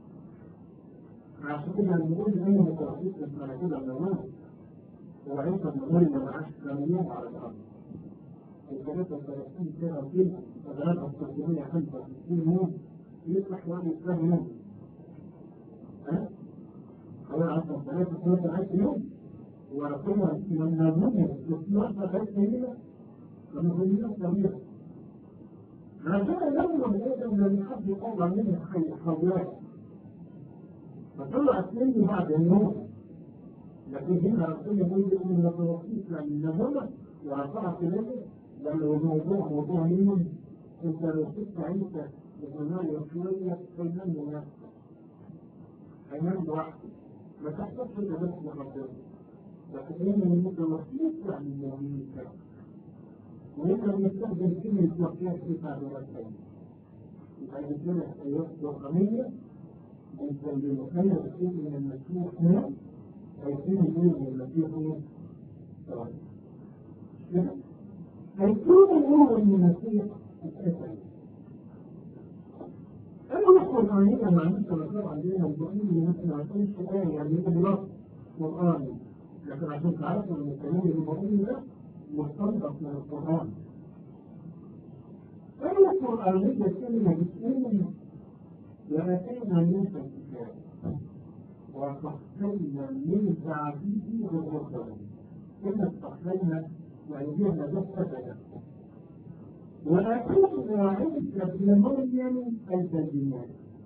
عشان كده بنقول ان هو متوسط على كده النوم وعيسى بنقول ان ما عادش كان يوم على الارض الثلاثة وثلاثين سنة وكيل ثلاثة وثلاثين خمسة وستين يوم يطلع حوالي كام يوم ها؟ هو عشان ثلاثة ثلاثة عشر يوم وربنا لما نؤمن باثناشر ثلاثة سنين فمثلنا طبيعي عشان لما الآدم لم حد يطلع منه حيوان فطلعت مني بعد النوم لكن هنا ربنا يقول ان التوفيق يعني النبوة ورفعت إليه لما الموضوع موضوع مين انت لو كنت عيسى بزمان شوية هينام لنفسك هينام لوحده ما تحتاجش انت بس لربنا لكن هنا المتوفيق يعني المؤمنين ويقدر يستخدم كلمة وكيل في تعبيرات ثانية يبقى يجينا حياة رقمية بنسلمه خير كثير من المسيح هنا هيكون يقول من المسيح هنا هيكون الأول من المسيح الأسد أنا القرآنية مع مثل الرسول علينا القرآنية مثل عشان شيئين يعني يجب نص قرآني لكن عشان تعرفوا ان الكلام اللي بقوله ده مستنبط من القرآن. أي القرآنية كلمة بتقول وآتينا موسى الكتاب وصحينا من بعده بالرسل كلمة صحينا يعني جبنا ده سببا وآتينا عيسى ابن مريم البينات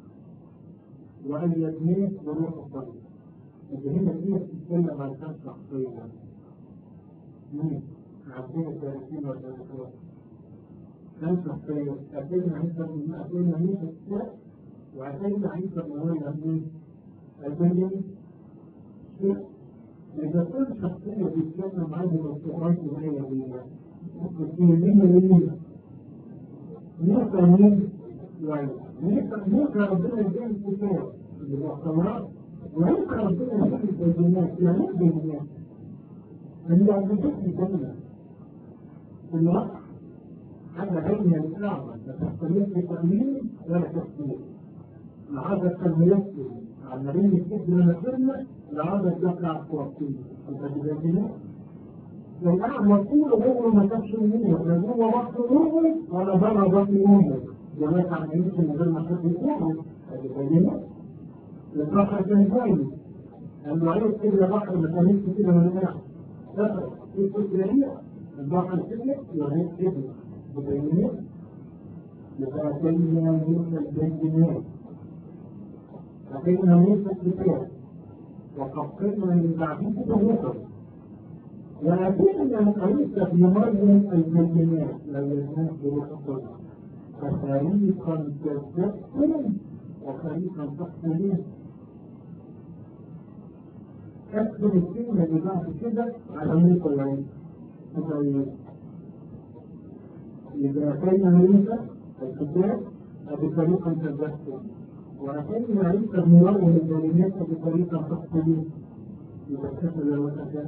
وأيدناه بروح القدس اللي هنا دي بتتكلم عن كم شخصية مين؟ عندنا 30 ولا 30 كم شخصية؟ أتينا عيسى بن أتينا عيسى الكتاب وأتينا عيسى بن مريم مين؟ البينات إذا كل شخصية بيتكلم عنها القرآن وهي مين؟ ممكن مين مين؟ موسى مين؟ يعني موسى ربنا يديه الكتاب اللي هو التوراة وهيك ربنا يديه البينات يعني ايه بينات؟ اللي عبدت الجنة في الوقت حاجة علمية الأعمى لا تختلف في تأمين ولا تفسير لهذا كان يسلم عمالين يكتبوا لنا كلمة لهذا يقع في وقتين يبقى دي بينات والأعمى طول عمره ما كانش منه لا جوه بطن أمه ولا بره بطن أمه جماعة عم يمشي من غير ما حد يسمعه هذه بينات البحر كان باين لما عرف كده بحر ما كانش كده من هنا دخل في الكلية البحر كده وهي كده بينات يبقى أتينا موسى البينات أتينا موسى الكتاب وقفنا من بعده بروحه ولكن عيسى ابن مريم البينات لو يزال بروح القدس ففريقا كذبتم وفريقا تقتلون اكتب الكلمة اللي بعد كده على موسى العين إذا أتينا عيسى الكتاب بطريقة كذبتم وأتينا عيسى ابن مريم البينات بطريقة تقتلون إذا كتب وتكتب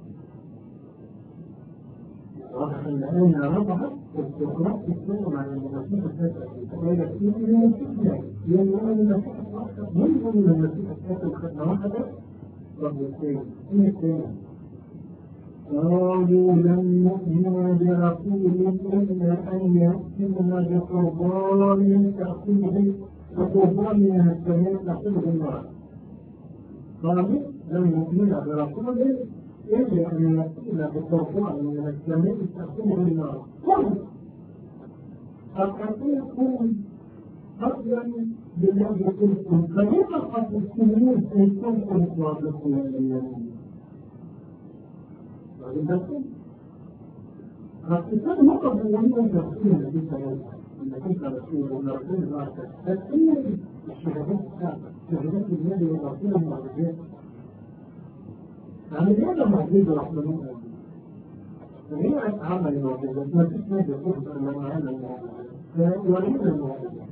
واضح ان الان رفعت استخراج تتكلم عن المسيح الكافر تخيل كتير من المسيح لان انا المسيح منهم من المسيح الكافر خدنا واحده طب الثاني مين الثاني؟ قالوا لن نؤمن برسول إلا أن يأتينا بقربان تأخذه بقربان من السماء تأخذه النار قالوا لن نؤمن برسول إلا أن يأتينا بقربان من السماء تأخذه النار قل قد يكون فضلا بالذي قلتم فلما قد تسلمون إن كنتم صادقين فالكتاب نقض من تفسير في سياسة انك انت رسول الله رسول الله تفسير الشهادات شهادات النبي والرسول المعجزات يعني لماذا معجزة رحمة الله فهي عمل المعجزات ما فيش نبي يقول لما عمل المعجزات ولينا المعجزات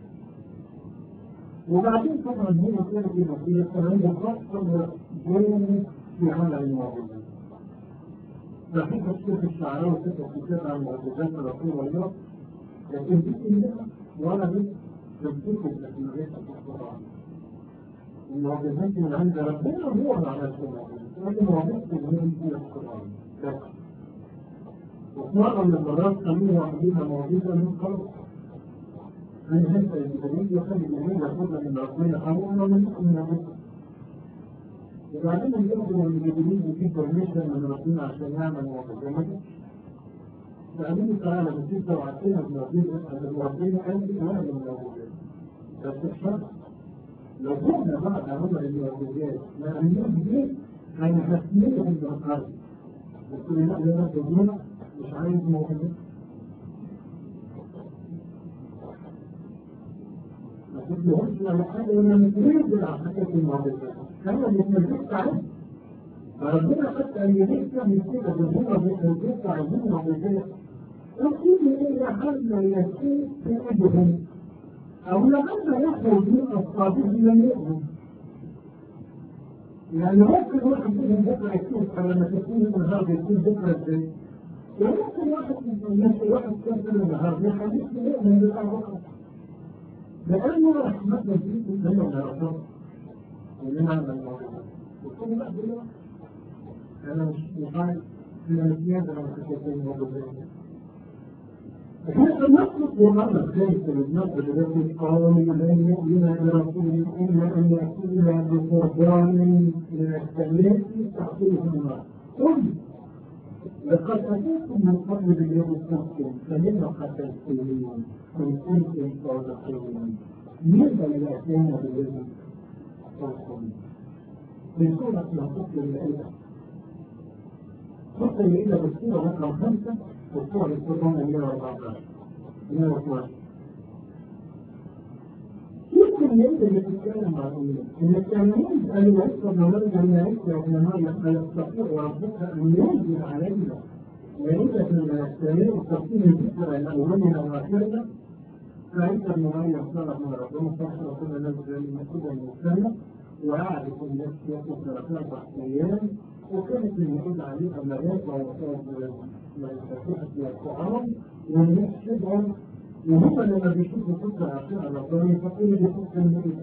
وبعدين طبعا هي كانت المسيح كان عنده خاصة جانب في عمل المعجزات صحيح الشيخ الشعراوي كتب كتاب عن معجزات رسول الله لكن دي كلها وردت تمسكه في القرآن المعجزات من عند ربنا هو ما عملش المعجزات لكن معجزات النبي في القرآن بس وفي مرة من المرات قالوا عندنا معجزة من قبل أن هذا الجديد يخلي الجميع ياخذها من ربنا أو من من ربنا وبعدين يقدر ان جبريل يجيب برميشن من ربنا عشان يعمل معجزات فقالوا تعالى بس لو عدينا بمعجزه ربنا قال لي انا من المعجزات بس الشرط لو كنا بعد عمل المعجزات ما عملناش دي هنحسنهم من الارض قلت له لا لا ربنا مش عايز معجزات ما تقولهمش ولا حاجه ولا نريد العقيده المعجزات كانوا بيتمسكوا عليه فربنا حتى ان يليك من كده بالهمة بيتمسكوا عايزين معجزات وكل إلى حل يسير في أيديهم أو لما يخرج من أصحابه لم يؤمن يعني ممكن واحد منهم بكرة يكون لما تكون النهارده يكون بكرة ازاي؟ وممكن واحد من واحد كان النهارده يخليك يؤمن بالآخر لأنه رحمة فيكم لما نرى ولما الموضوع وكل ما أقول أنا مش محايد أنا مش نادر أنا كتبت الموضوع فكيف نطلق ومعنى ذلك للناس التي قالوا لن يؤمن برسول إلا أن يأتينا بقربان من السماء تحصيله النار قل لقد أتيتم من قبل باليوم الصدق فلما قتلتمون إن كنتم صادقين ماذا يأتينا باليوم في سورة يعقوب المائدة سورة المائدة بالسورة رقم خمسة والسورة القرآن 114 112 سورة المائدة اللي بتتكلم عن ايه؟ إن التلاميذ قالوا يسر مرجع ما يسر ابن مريم فيستطيع ربك أن ينزل علينا ليلة من السماء وتقيم الذكر الأولين وآخرنا فعيسى ابن مريم صلى من ربنا صلى ربنا نزل من كل المسلمة وقعدت الناس ياكل ثلاث اربع ايام وكانت الموجود عليها ملاك ووصايا ملائكه في الطعام والناس شبعوا وهم لما بيشوفوا سكر عشان على الطريق فكانوا بيشوفوا المريض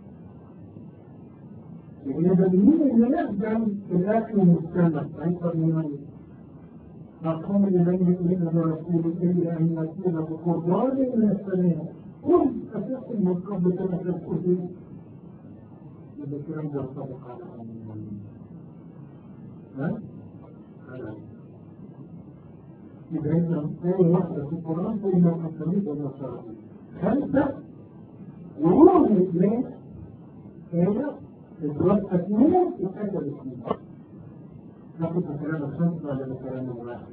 يبقى مين اللي يخدم الاكل المستمر عيسى ابن مريم فقال لمن يؤمن برسول الا ان يكون بقربان من السماء قل اتيكم من قبل كما تذكرون يبقى الكلام ده صدق على ها؟ يبقى انت اول واحده في القران زي ما قسمت النصارى خمسه ورود الاسلام هي ادراك اثنين وكتب اثنين ناخد بكلام الخمسه ولا بكلام الواحد؟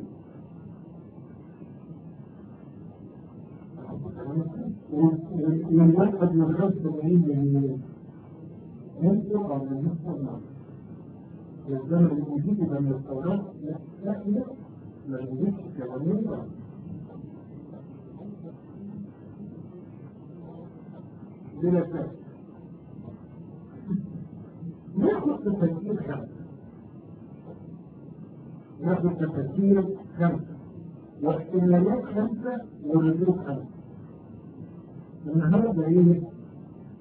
من واحد من خمسه بعيد من ينطق عن النصف والنار الزمن الوجودي من التوراة لا لا ما يوجدش كلامين بلا شك ناخد تفسير خمسة ناخد تفسير خمسة واحتمالات خمسة وردود خمسة النهارده ايه؟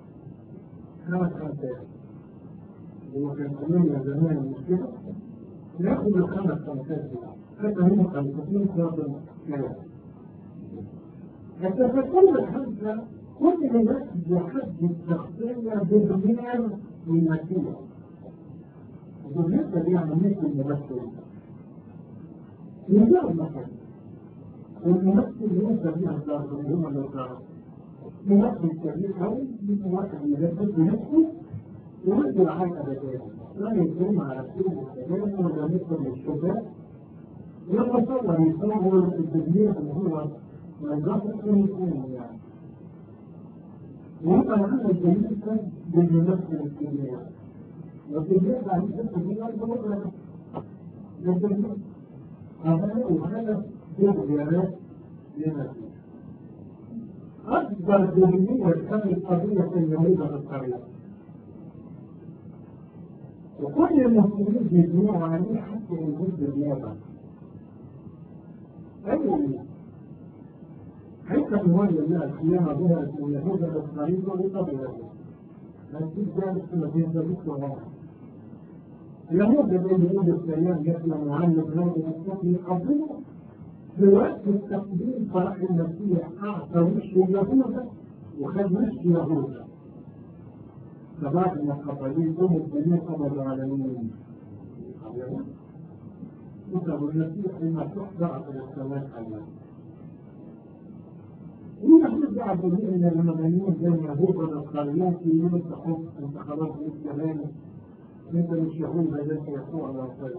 خمس خمسات هو كان ثمانية زمان مش كده؟ ياخذ الخمس خمسات حتى هم خمسين ياخذ كلام حتى في كل خمسة كل الناس يحدد شخصية بالغير المسيح بالنسبة دي عملية الممثل يجاوب مثلا والممثل يوصل بها الظاهر هم اللي يقرأوا ممثل كبير أوي من واحد يلبس بنفسه ويقدر على الأبدان لا يكون على كل الكلام ولا مثل الشباب لما صور يصور التدمير اللي هو نظافة يكون يعني ويبقى معنا الجميل كان بالممثل الكبير والتدمير بعد ست سنين أربع مرات للتدمير هذا وهذا تغييرات لنفسه أكبر دليل كانت قضية اليهود في القرية وكل المسلمين بيبنوا عليه حتى وجود النيابة أي حتى المولى الله القيامة بها اليهود الإسرائيل وبطبيعته هذه ذلك كما بينزلوا وراء اليهود الذين السيام يسلم عن الغير المستقيم يقبلوا في وقت التقديم فرح المسيح أعطى وش اليهود وخد وش يهوذا فبعد ما قبلين أم الدنيا قبلوا على مين؟ كتب المسيح لما تحضر في السماء الله ونحن بعد من المدنيين زي ما هو القريات في يوم التحق انتخابات الكلام انت مش يهود ليس يسوع على خير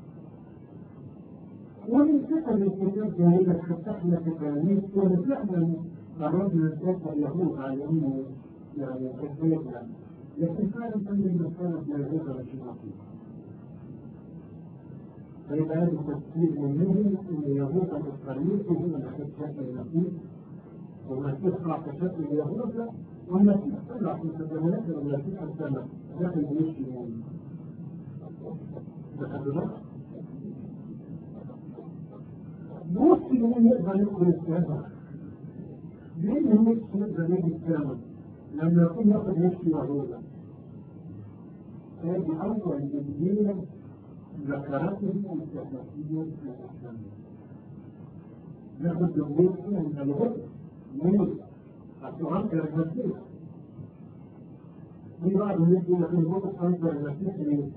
ومن كتب الكتاب يقول لك حتى احنا في التلاميذ كنا فعلا الرجل الكتاب اليهود علموه يعني كثيرا لكن فعلا كان المسألة لا يجوز مش نصيب فيبقى هذا التفسير منهم ان يهود القريب هم اللي شكل المسيح والمسيح صار شكل اليهود والمسيح طلع في تداولات المسيح السنة داخل جيش اليهود ممكن هو يقدر يدخل السماء ليه مش يقدر يجي السماء لما يكون ياخد يشفي يهوذا هذه أول إنجيل ذكرته الكتابية في الإسلام ناخد الجمهور من الغد من التعنكر المسيح في بعض الناس يقول لك الغد تعنكر المسيح ليه؟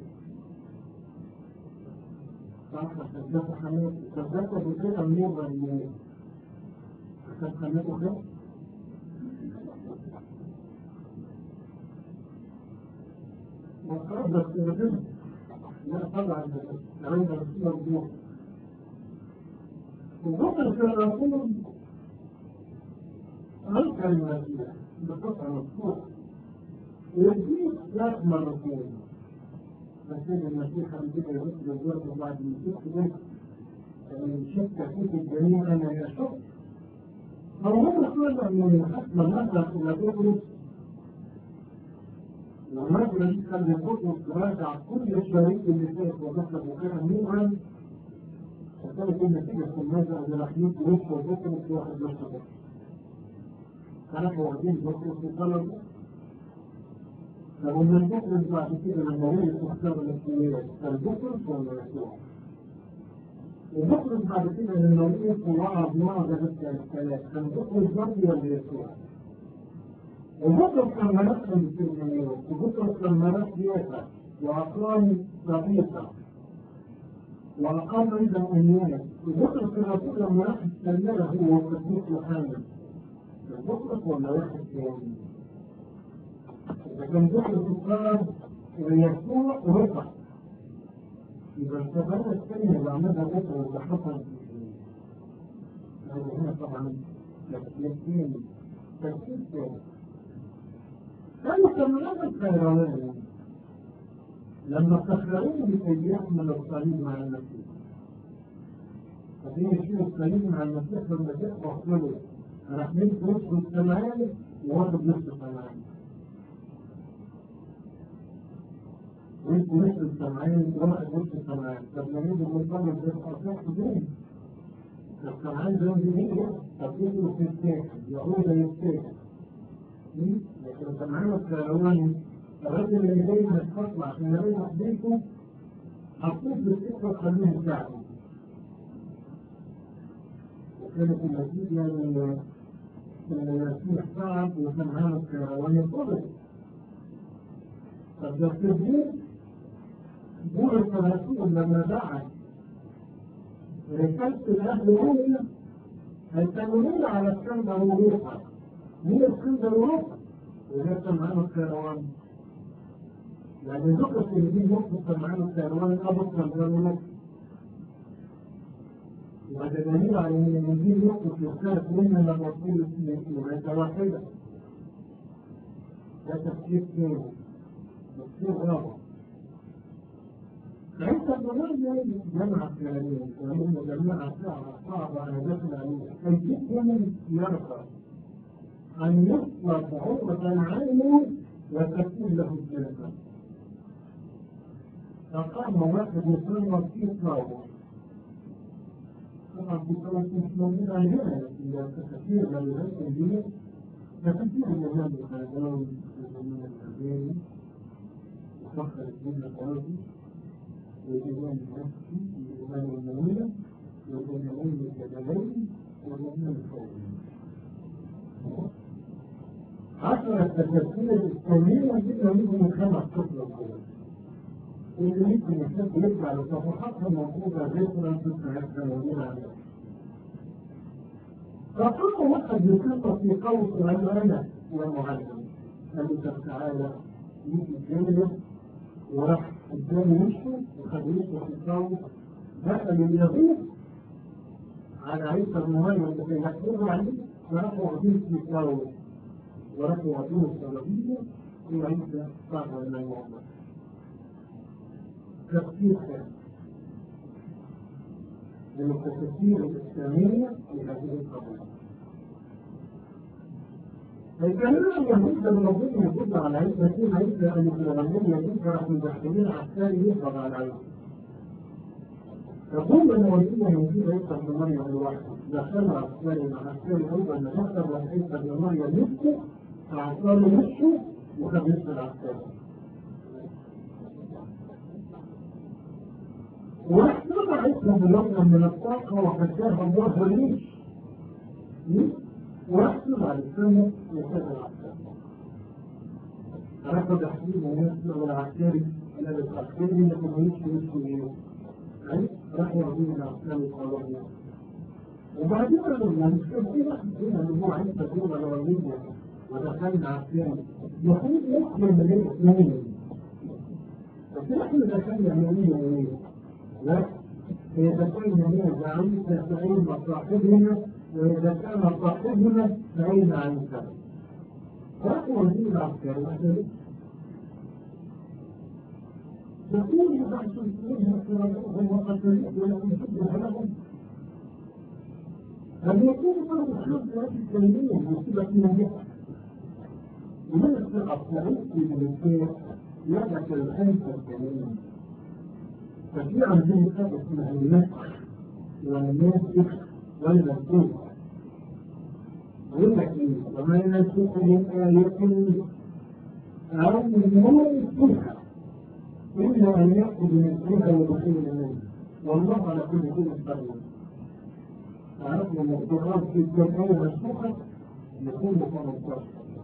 صح صدقت حماس صدقت بكده مرة من عشان حماته خير وقرب السنتين لا طبعا عند رسول الله وذكر في الرسول أنكر المسيح بقطع مفتوح ويجيب ثلاث مرتين فسيد المسيح عندنا يرسل الوقت بعد المسيح ده شك فيك الجميع أنا يشك فهو قال من حسب النظر إلى بطرس والرجل كان بطرس راجع كل الشريك اللي فات ودخل وكان نوعا وكانت النتيجة في النازع اللي راح يجي وش وبطرس واحد وش بطرس كانوا واخدين بطرس وطلبوا فهم البطرس بعد كده لما هو تختار الاختيارات كان بطرس ولا يسوع وبطرس بعد كده لما وقف ووعظ وعظة الثلاث كان بطرس برضه ولا يسوع وبطرس لما نفهم في المليون وبطرس لما نفهم يسع وأقام صديقة وأقام عند أميانة وبطرس الرسول لما راح استناه هو والصديق محمد بطرس ولا واحد ثاني؟ إذا كان بطرس قال يسوع رفع إذا الكفاءة الثانية اللي عملها بطرس اللي حصل هذا هنا طبعا تفسير ثاني تفسير ثاني كانوا كمان الخيرانين لما تخيرون بكي يحمل الصليب مع المسيح ففي يشيل الصليب مع المسيح فالمسيح وصله راح نمسك نصف السمعان وواخد نصف السمعان وانت نصف السمعان واخد نصف السمعان طب لما يجي المطلب ده اصلاح بدون السمعان ده بيجي طب يجي في الساحل يعود يستاهل لكن السمعان الكرواني الراجل اللي جاي من الفصل عشان يريح بيته حطوه في السكة وخلوه يساعده وكانت النتيجة إن المسيح صعب وكان عامل كروان القدس طب ده التدبير بولس الرسول لما بعت رسالة الأهل روميا هيكملون على الكلمة الوروثة مين الكلمة الوروثة؟ وده كان معانا الكروان يعني ذكر في الدين ممكن كان معانا الكروان أبو كان ونص وهذا دليل على ان الانجيل يخرج في رساله منها الرسول اثنين واحده ده تفكير ثاني تفكير رابع فانت الضمير جمع كلامين وان جماعه صعبه على داخل عليه الجسم يرقى ان يطلق عقبه عنه وتكون له الجنه فقام واحد يسمى في صابر طبعا في طبعا مش موجود عندنا لكن كثير من الناس الدين كثير من الناس يتعلمون في الزمان الألباني وفخر الدين القاضي والإمام النفسي والإمام المنية والإمامين الجبلين والإمام الفوزي عشرة التفسير الإسلامية جدا منهم خمس كتب اللي يمكن الشيخ يرجع لصفحاتها موجودة ريفرنس بتاعتها موجودة عليها. فكل واحد يكتب في قوس قال أنا يا معلم قال له طب تعالى يجي الجانب وراح قدامه وشه وخليته في قوس دخل اليهود على عيسى المهيمن اللي يحكموا عليه وراحوا واخدين في قوس وراحوا واخدين الصليبية وعيسى صعب إلى الله تفسير ثاني من التفسير الإسلامية في هذه القضية. الكلام اليهود الموجود موجود على عيسى في عيسى الإسلامية يجب راح مدخلين عسكري يقبض على عيسى. يقول أن ولينا يجيب عيسى بن مريم لوحده دخل عسكري مع عسكري أيضا دخل عيسى بن مريم نفسه فعسكري نفسه وخد نفس العسكري. واحتفظ عيسى بلغة من الطاقة وفكاها الله ليش واحتفظ على السنة وكذا العسكري رفض حبيب ويسمع العسكري الذي العسكري لكن ما يمشي يمشي ايه راح يعطيه العسكري قال وبعدين لما نشوف في واحد فينا اللي هو عيسى دول الوليد ودخلنا عسكري المفروض يدخل من الاثنين بس احنا دخلنا من ايه لا إذا كان هي بعيد فإن صاحبنا وإذا كان صاحبنا فإن عيسى فهو دين العسكري مثلا يقول بعض المسلمين هم قتلوا ولكن شبه لهم هل يكون بعض الحمد هذه الكلمية بصفة نجاح ومن الطريق في الكتاب يدك الخمسة الكلمية ففي عندنا حاجة اسمها النسخ والناسخ والمنسوخ يقول لك ايه وما ينسخ من آية أو منسوخة إلا أن يأخذ منسوخة ويدخل منه والله على كل شيء قدير عرفنا مقدرات في الجمعية منسوخة يكون 15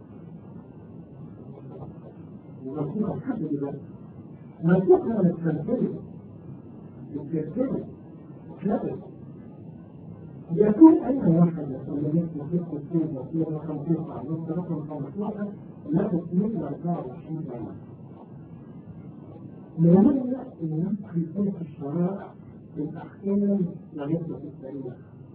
ومنسوخة لحد دلوقتي منسوخة من التنفيذ التركيبة ثابت يكون أي واحد من يكون في التركيبة في رقم تسعة نص رقم 15 لا تسمين 24 سنة لماذا النسخ يكون في الشرائع الأحكام وليس في التاريخ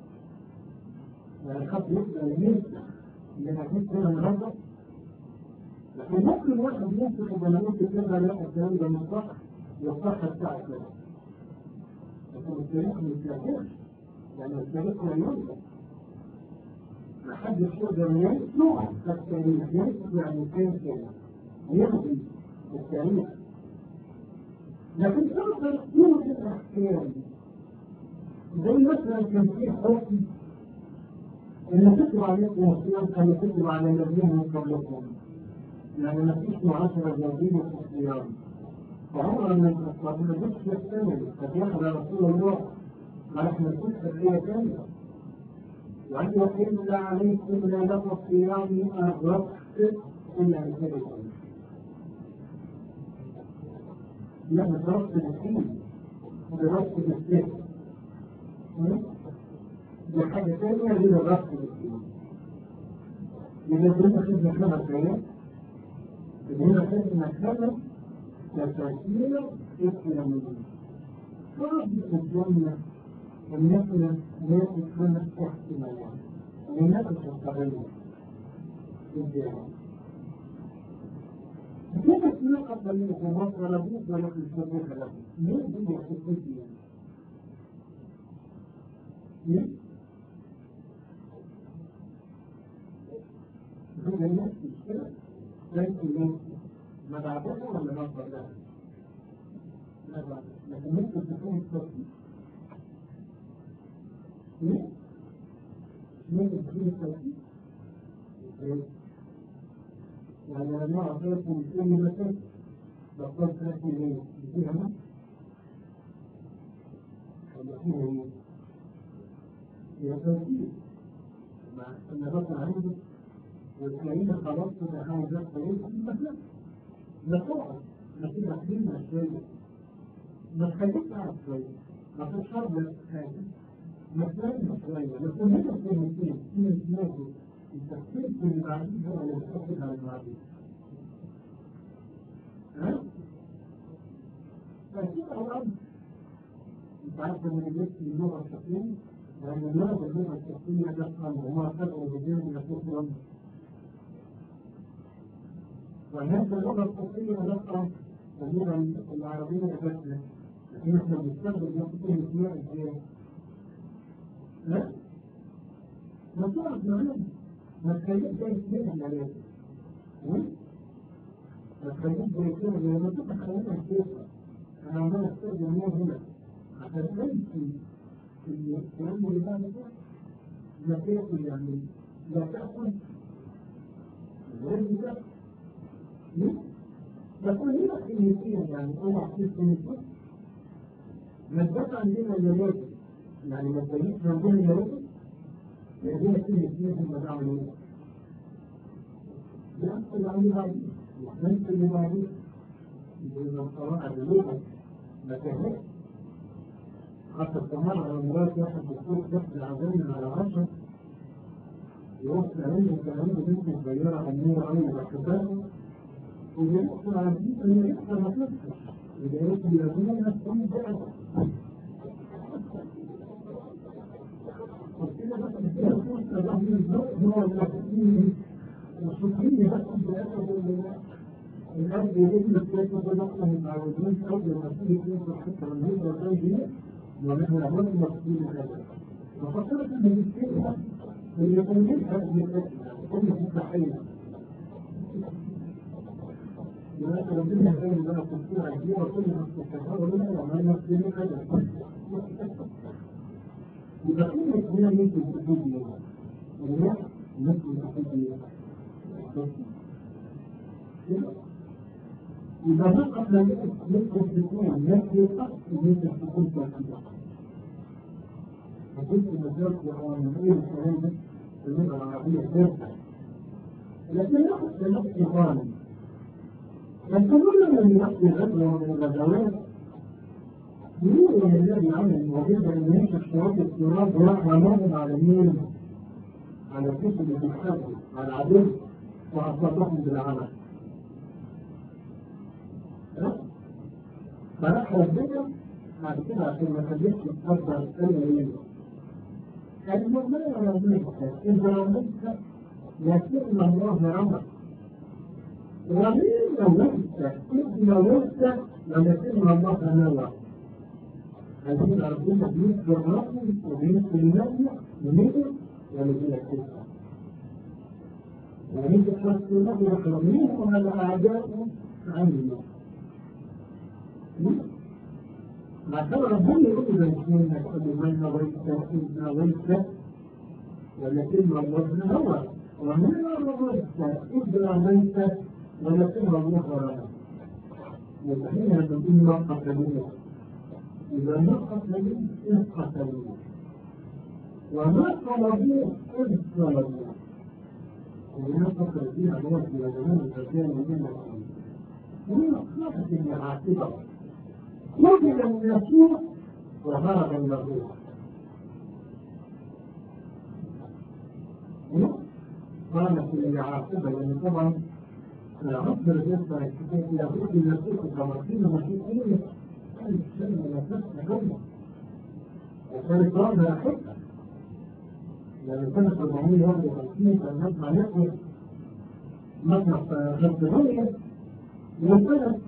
يعني خط يبقى ينسخ من أكيد سنة النهارده لكن ممكن واحد ينسخ وبناموس كده لا الكلام ده مش صح والصح بتاعه كده لكن التاريخ ما يتلاقيش يعني التاريخ لا ينسى ما حدش يقدر ينسى التاريخ ينسى يعني كان كده يلغي التاريخ لكن تقدر توجد احكام زي مثلا كان في حكم ان تكتب عليكم الصيام كما تكتب على الذين من قبلكم يعني ما فيش معاشره زوجيه في الصيام فعمر من الخطاب ما جبتش يحتمل فبياخد رسول الله ما احنا نشوف تربية ثانية وأن يحل عليكم ليلة الصيام الرقص إلا أن تبقوا لا مش رقص بالدين ده رقص بالسحر دي حاجة ثانية غير الرقص بالدين يبقى بدنا خدمة خمس آيات بدنا خدمة خمس تفاسير إسلامية صعب الجنة أن نحن ناخذ خمس احتمالات لنقص التغير إزاي؟ كيف تنقص الانضباط ولا بد ولا تنتبه له؟ ليه بدي يحسسك ليه؟ هذا نفس الشيء ليس ليس ما بعدها ولا ما بعدها؟ لا بعد لكن ممكن تكون التوفيق ليه؟ ممكن تكون التوفيق يعني لما أعطيكم كلمة بطلت لكم ليه؟ فيها ما؟ ولا فيها ايه؟ هي توفيق مع أن بطل عندك وتلاقيني خلاص كده عايز أدخل إيه؟ مثلا لا تقعد ما تبقى كلمة شوية ما تخليك قاعد شوية ما تشرب حاجة ما تنام شوية ما تنام كلمتين كلمة ناجي التفكير في اللي بعديه هو اللي بيتأكد على اللي بعديه ها؟ فأكيد أولا أنت عارف إن اللي جبت اللغة الشقية لأن اللغة اللغة الشقية ده هو فرق بين الأساس وهذه اللغة الشقية نقرأ كثيرا العربية بس لكن احنا بنستخدم نفس الاسماء ازاي؟ لا؟ ما تعرف معانا ما تخليك زي كده احنا لازم ما تخليك زي كده لما تبقى خلينا كده انا عمال استخدم مين هنا عشان امشي في الكلام اللي بعد كده لا تاكل يعني لا تاكل غير كده بكون هنا كلمتين يعني اوعى تقول كلمتين نزلت عندنا اليابان يعني ما تجيش عندنا اليابان يدينا كلمتين هم بعملوا ايه؟ نفس اللي عندي بعدين نفس اللي بعدين يقول الصراحة اللغة ما تهمش حتى استمر على مرات واحد دكتور دخل العزيمة على عشرة يوصل عليه كلام بنت صغيرة أميرة أوي بحبها ويحصل عزيز أن يحصل نفسه إذا يحصل يكون نفسه بعد وكده بس بتكون تضامن الزوج هو التحسين والسكين بس بأسد الأرض يجب الكيف ونحن متعودين قبل ما تيجي في حتى من هذا الزوج ونحن نعمل مقصود هذا وفكرت ان المشكله اللي يكون هذه الأكل كل مستحيل لذلك ربنا يقول لنا تفسير عجيبة كل ما تستشعر منها وما نفسه حاجة يبقى كل هنا يمكن تكون لنا الناس ممكن تكون لنا إذا فقط لا يمكن تكون نفسي فقط يمكن تكون كافية وكنت مجال قرآن غير الكلام ده في اللغة العربية كافية لكن نقص لنقص ظالم يقولون من نقص غزوة من الغزوات يقولون الذي عمل وجد أن ينشأ شراب التراب ورحمة الله على مين؟ على كتب الحرب على العدو وأصابهم بالعمل فراح ربنا بعد كده عشان ما خليش يتقدر أي يوم قال له ما رميتك إذا رميتك لكن الله رمى ومين رميتك إذ رميتك ولكن الله نوى عايزين ربنا بيذكر ربي وبيذكر النبي ونبي ونبي الكفر ونبي الكفر النبي يحرميهم على أعدائهم عنه بعد ربنا يقول للمسلمين يقول من نويت إذ نويت ولكن الله هو ومن نويت إذ رميت ولكن الله رمى يبقى هنا بنقول ما قتلوه إذا ما قتلوه إذ قتلوه وما طلبوه إذ طلبوه ومن فكر فيها نوع في زمان الفتاة من ومن أصلحة المعاتبة وجد النسوء وهرب المغرور قامت العاقبة لأن طبعا عصر الإسلام الكتاب يقول إن النسوء كمرسين ومسيحيين كانت كلمة نفسها جملة وكانت رغم حكمة لأن سنة 451 كان نسمع نحن مصنع غربية وسنة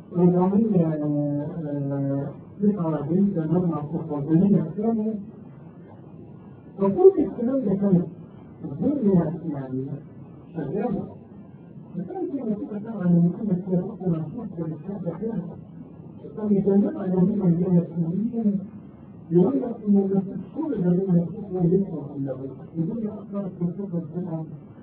449 كان مصنع قسطنطينية الثانية وكل الكلام ده كانت الدنيا يعني شغالة فكانت المسيحة طبعا ان كل السياسات مخصوص بالشهادة كده كان يتنبأ على من المسؤولين يقول لك ان المسؤول ده من المسؤول ليس الا يقول لك اكثر في الفكره بتاعه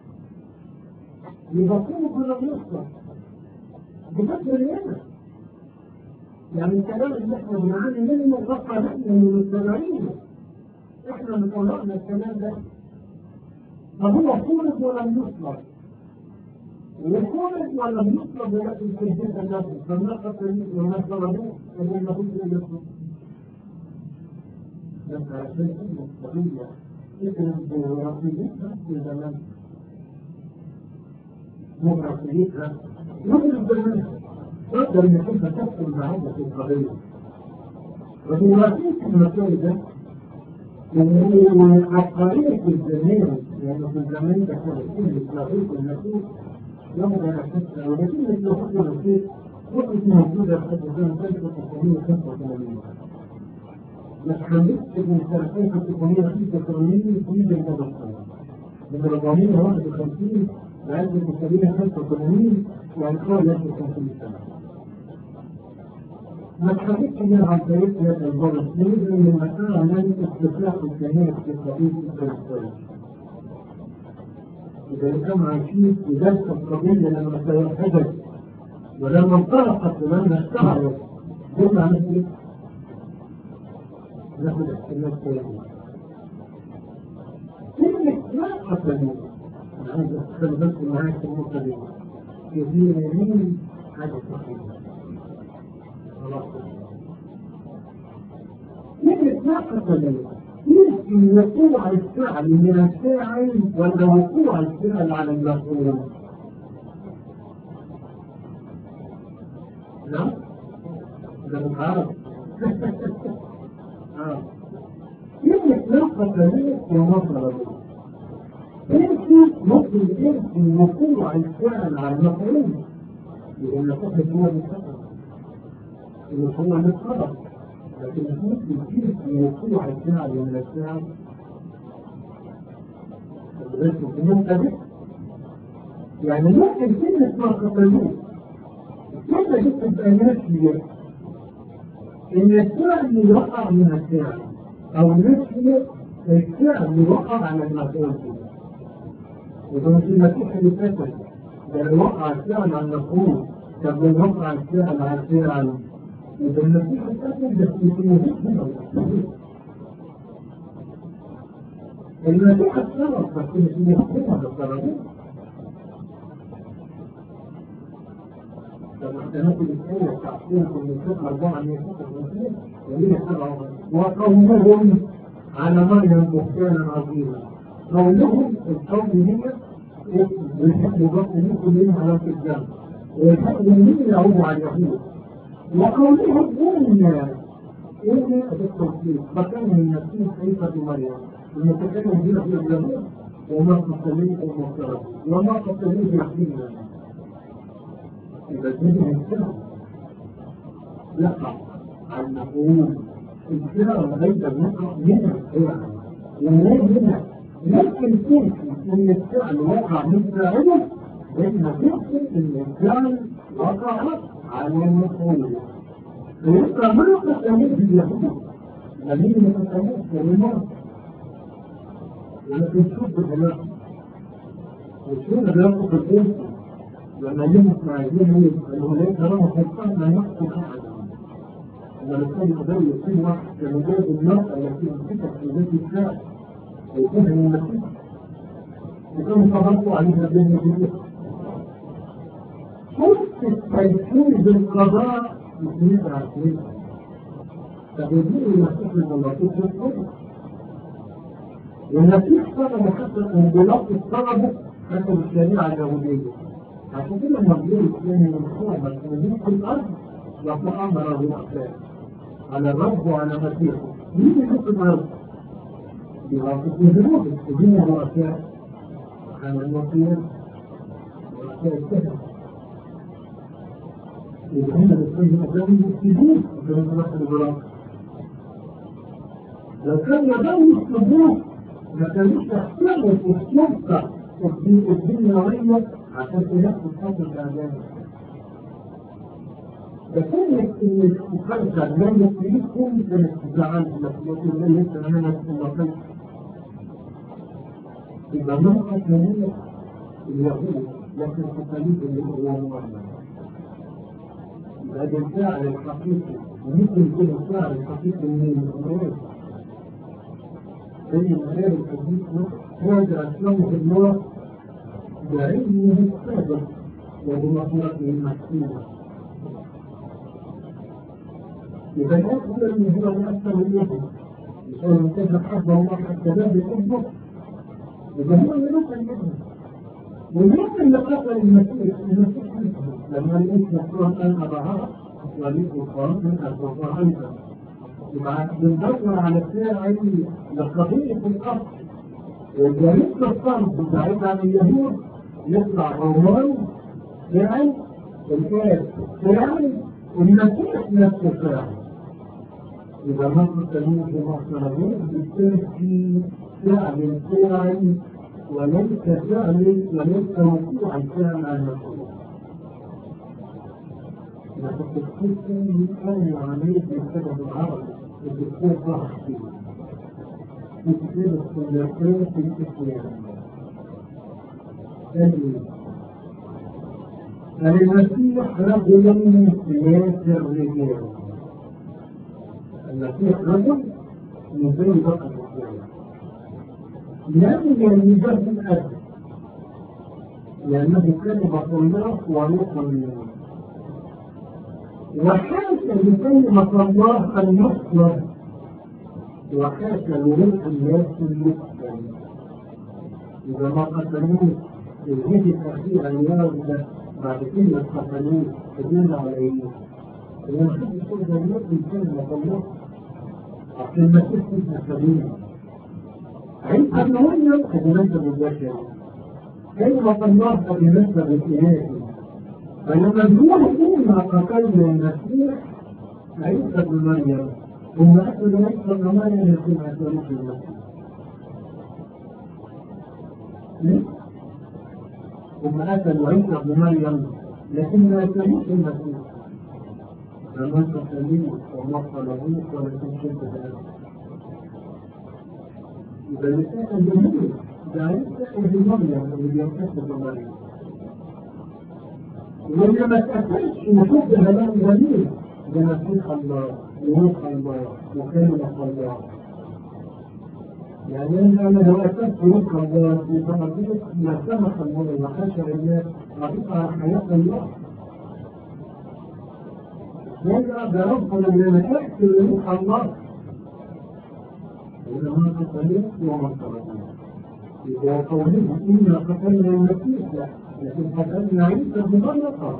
يبقوا كنا بنخسر بفكر اليمن يعني الكلام اللي احنا بنقوله من نتوقع نحن من المتابعين احنا مطلعنا الكلام ده فهو خلق ولم يصلب وخلق ولم يصلب ولكن في الجزء النفسي فما قتل وما ضربوه وما يقول الا لما عشان المستقيمة تكتب براسيتها في زمان مو براسيتها يضرب بالمنها تقدر انك انت تدخل معاها في القضية وفي راسيت المكان ده عبقرية الزمان يعني في الزمان ده كان كل إسرائيل والنسوس يوم أنا كنت ولكن لو كنت رسيت وقت موجودة لحد سنة 1985 ما تخليكش من سنتين في 1985 في المدرسة من 451 لغاية 1985 يعني حوالي 50 سنة ما تخليكش من عن طريق هذا البرد يجب من المسألة عن استطلاع الجميع في التقييد الفلسطيني إذا كان عايشين في ذلك القضية لما سيحدث ولما انطلقت ولما اشتغلت قلنا مثل ناخد احتمال ثاني كلمة ما قتلوا أنا عايز أتخلي بالكم معايا في النقطة دي يدير يمين حاجة صحيحة خلاص كلمة ما قتلوا يمكن وقوع الفعل من الفاعل ولا وقوع الفعل على المفعول؟ نعم؟ ده مش عارف كلمة نقطة ليه ومصر يمكن ممكن يمكن وقوع الفعل على المفعول لأن صفة هو المستقبل إن هو مستقبل لكن ممكن يمكن وقوع الفعل من الفعل يعني ممكن كلمة ما قتلوه الكلمة دي تبقى نافية ان الفعل يقع من الفعل او نفي الفعل يقع على المفعول به وده في المسيح اللي فاتت لان وقع الفعل على المفعول طب لو وقع الفعل على الفعل يبقى المسيح فاتت ده في المسيح اتصرف بس مش بيحكمها بالطريقه ناخد الآية تعطيكم من سبع أربعة من سبع وقومهم على مريم بهتانا عظيما قومهم القوم هنا ويحبوا بطن منكم منهم على الجنة ويحبوا من يعودوا على اليهود وقولهم إنا إنا بالتوحيد فكان من نفسه عيسى مريم المتكلم هنا في الجنة وما قتلوه المفترض وما قتلوه يحيينا يبقى دي الانسان يقع على المفعول الفعل لغايه يقع من الفعل ومن هنا ممكن تمكن ان الفعل وقع من فاعله لكن تمكن ان الفعل وقع على المفعول ويبقى ما قتلوه باليهود الذين قتلوه بالمرض ولكن شوف دلوقتي وشوف دلوقتي في الانسان لما يجب عايزين انه ليس له سلطان لا يحكم احدا لما كان يقدر يكون واحد كمجرد المرأة التي امسكت في ذات الشعب ويكون من المسيح يكون صبرت عليها بين يديه شفت التيسير بالقضاء يسير عشرين فبيجيء المسيح من اللطيف بالقدر والمسيح طلب حتى انطلاق الطلبة حتى الشريعة اليهودية عشان كده لما بيقول الثاني من الصعبة الذين في الأرض يتأمر بالأخلاق على الرب وعلى مسيحه مين يحط الأرض؟ بواسطة الجنود الذين رؤساء عن المصير رؤساء السهل إذا هم بيكونوا أقدام يفسدون كما تمثل البراق لو كان يدعو الثبوت ما كانوش يحتاجوا السلطة الدنيوية عشان تنفذ حكم الأعداء. فكانت إن الخلفة لما تريدكم كانت تزعل لكن اللي لسه أنا في يبقى مرأة ثانية اليهود لكن التقاليد اللي هو مؤمن. يبقى ده الفعل الحقيقي وممكن يكون الفعل الحقيقي من الأمراض. زي الغير الحديث هذا أسلمه الله بعلمه السابق وبمطلقه المحسوبة إذا الأفضل أن هو الأكثر اليهود يقول كيف حب الله حتى لا بحبه إذا هو يروح اليهود واليوم اللي قتل المسيح المسيح لما الاسم يقول أن أضعها وليس القرآن من أصدقاء أيضا يبقى بندور على فاعل لقضية القتل وجريمة الصرف بتاعتها عن اليهود يطلع رومان فعل الكاف فعل والمسيح نفسه فعل إذا مصر تلميذ في مصر بالتركي فعل فاعل وليس فعل وليس وقوع الفعل عن المسؤول لكن التفكير من أي عملية بسبب العربي الدكتور ظهر فيه في كتاب السلوكية في الإسلام المسيح رجل من سياسة الرجال المسيح رجل من بين بقى الرجال لم يلمجه الأب لأنه كلمة الله وروح منه وحاشا لكلمة الله أن يصدر وحاشا لروح الناس المسلم إذا ما قتلوه الجيش الأخير اليوم بعد كلمة قتلوه تدل على إيه؟ هو محدش يقدر يؤمن كلمة الله عشان ما تثبت سبيلا عيسى ابن مريم قد نزل البشر كلمة الله قد نزل الإله فلما بيقول إنا قتلنا المسيح عيسى ابن مريم ثم أكل عيسى ابن مريم يكون أكلت المسيح ثم أكل عيسى ابن مريم لكن ما أكلوش المسيح فما تخليه وما طلبوه ولكن شرك ذلك إذا الإنسان الجميل ده عيسى ابن مريم اللي بينتسب لمريم واللي ما تأكلش وشوف هلال جميل ده مسيح الله وروح الله وكلمة الله يعني أنا لو أكلت روح الله في طبيعة ما سمح الله وحشر الناس أعطيها حياة الله يرجع بربنا لما تأكل روح الله ولما قتلت وما قتلت إذا قوله إنا قتلنا المسيح لا لكن قتلنا عيسى بغلطة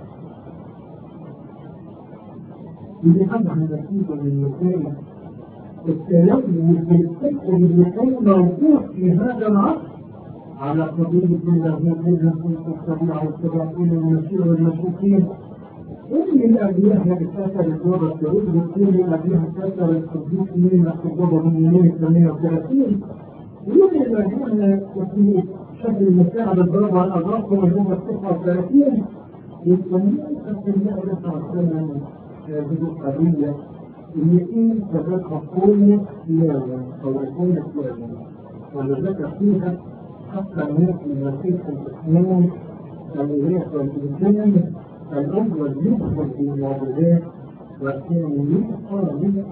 إذا حد عن نتيجة من المسائل التلوث بالفكر اللي كان موجود في هذا العصر على قضية اللاهوت والنفوس والطبيعة والسبعين والمسيح والمشركين كل الأبيات اللي كسر الدور السعودي وكل الأبيات كسر القديس من الخطوبة من يومين 38 كل الأبيات في شكل المساعدة الضرب على الأضراس ومجموعة 39 يسمون في اللعبة عشان هذه القضية اللي في تبقى كل لازم أو يكون لازم ولذلك فيها حتى الناس المسيح الإسلام الإله والإنسان الأول يدخل في المعجزات والثاني يدخل من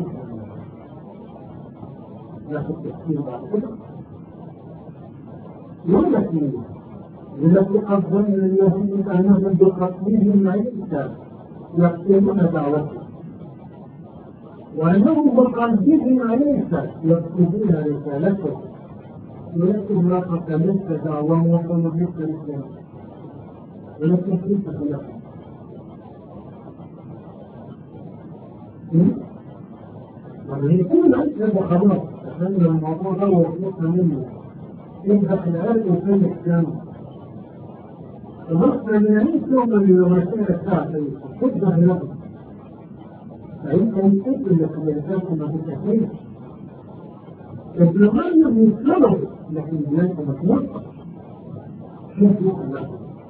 ناخد تفسير بعد كده يقول لك ايه؟ يقول لك لقد ظن اليهود انهم بقتلهم عيسى يقتلون دعوته وانهم بقلبهم عيسى يكتبون رسالته ولكن ما قتلت دعوة وصلوا بك الاسلام ولكن كيف خلقهم يعني كل عيسى خلاص عشان الموضوع ده وصلنا منه يبقى في العرق وفين الكلام الرقم اليمين ثم اليومين الساعة خد هناك فإنت يمكن اللي في الإنسان ما تتحيش ابن مريم يتلوه لكن بلانك مطلوب شوف يوم الله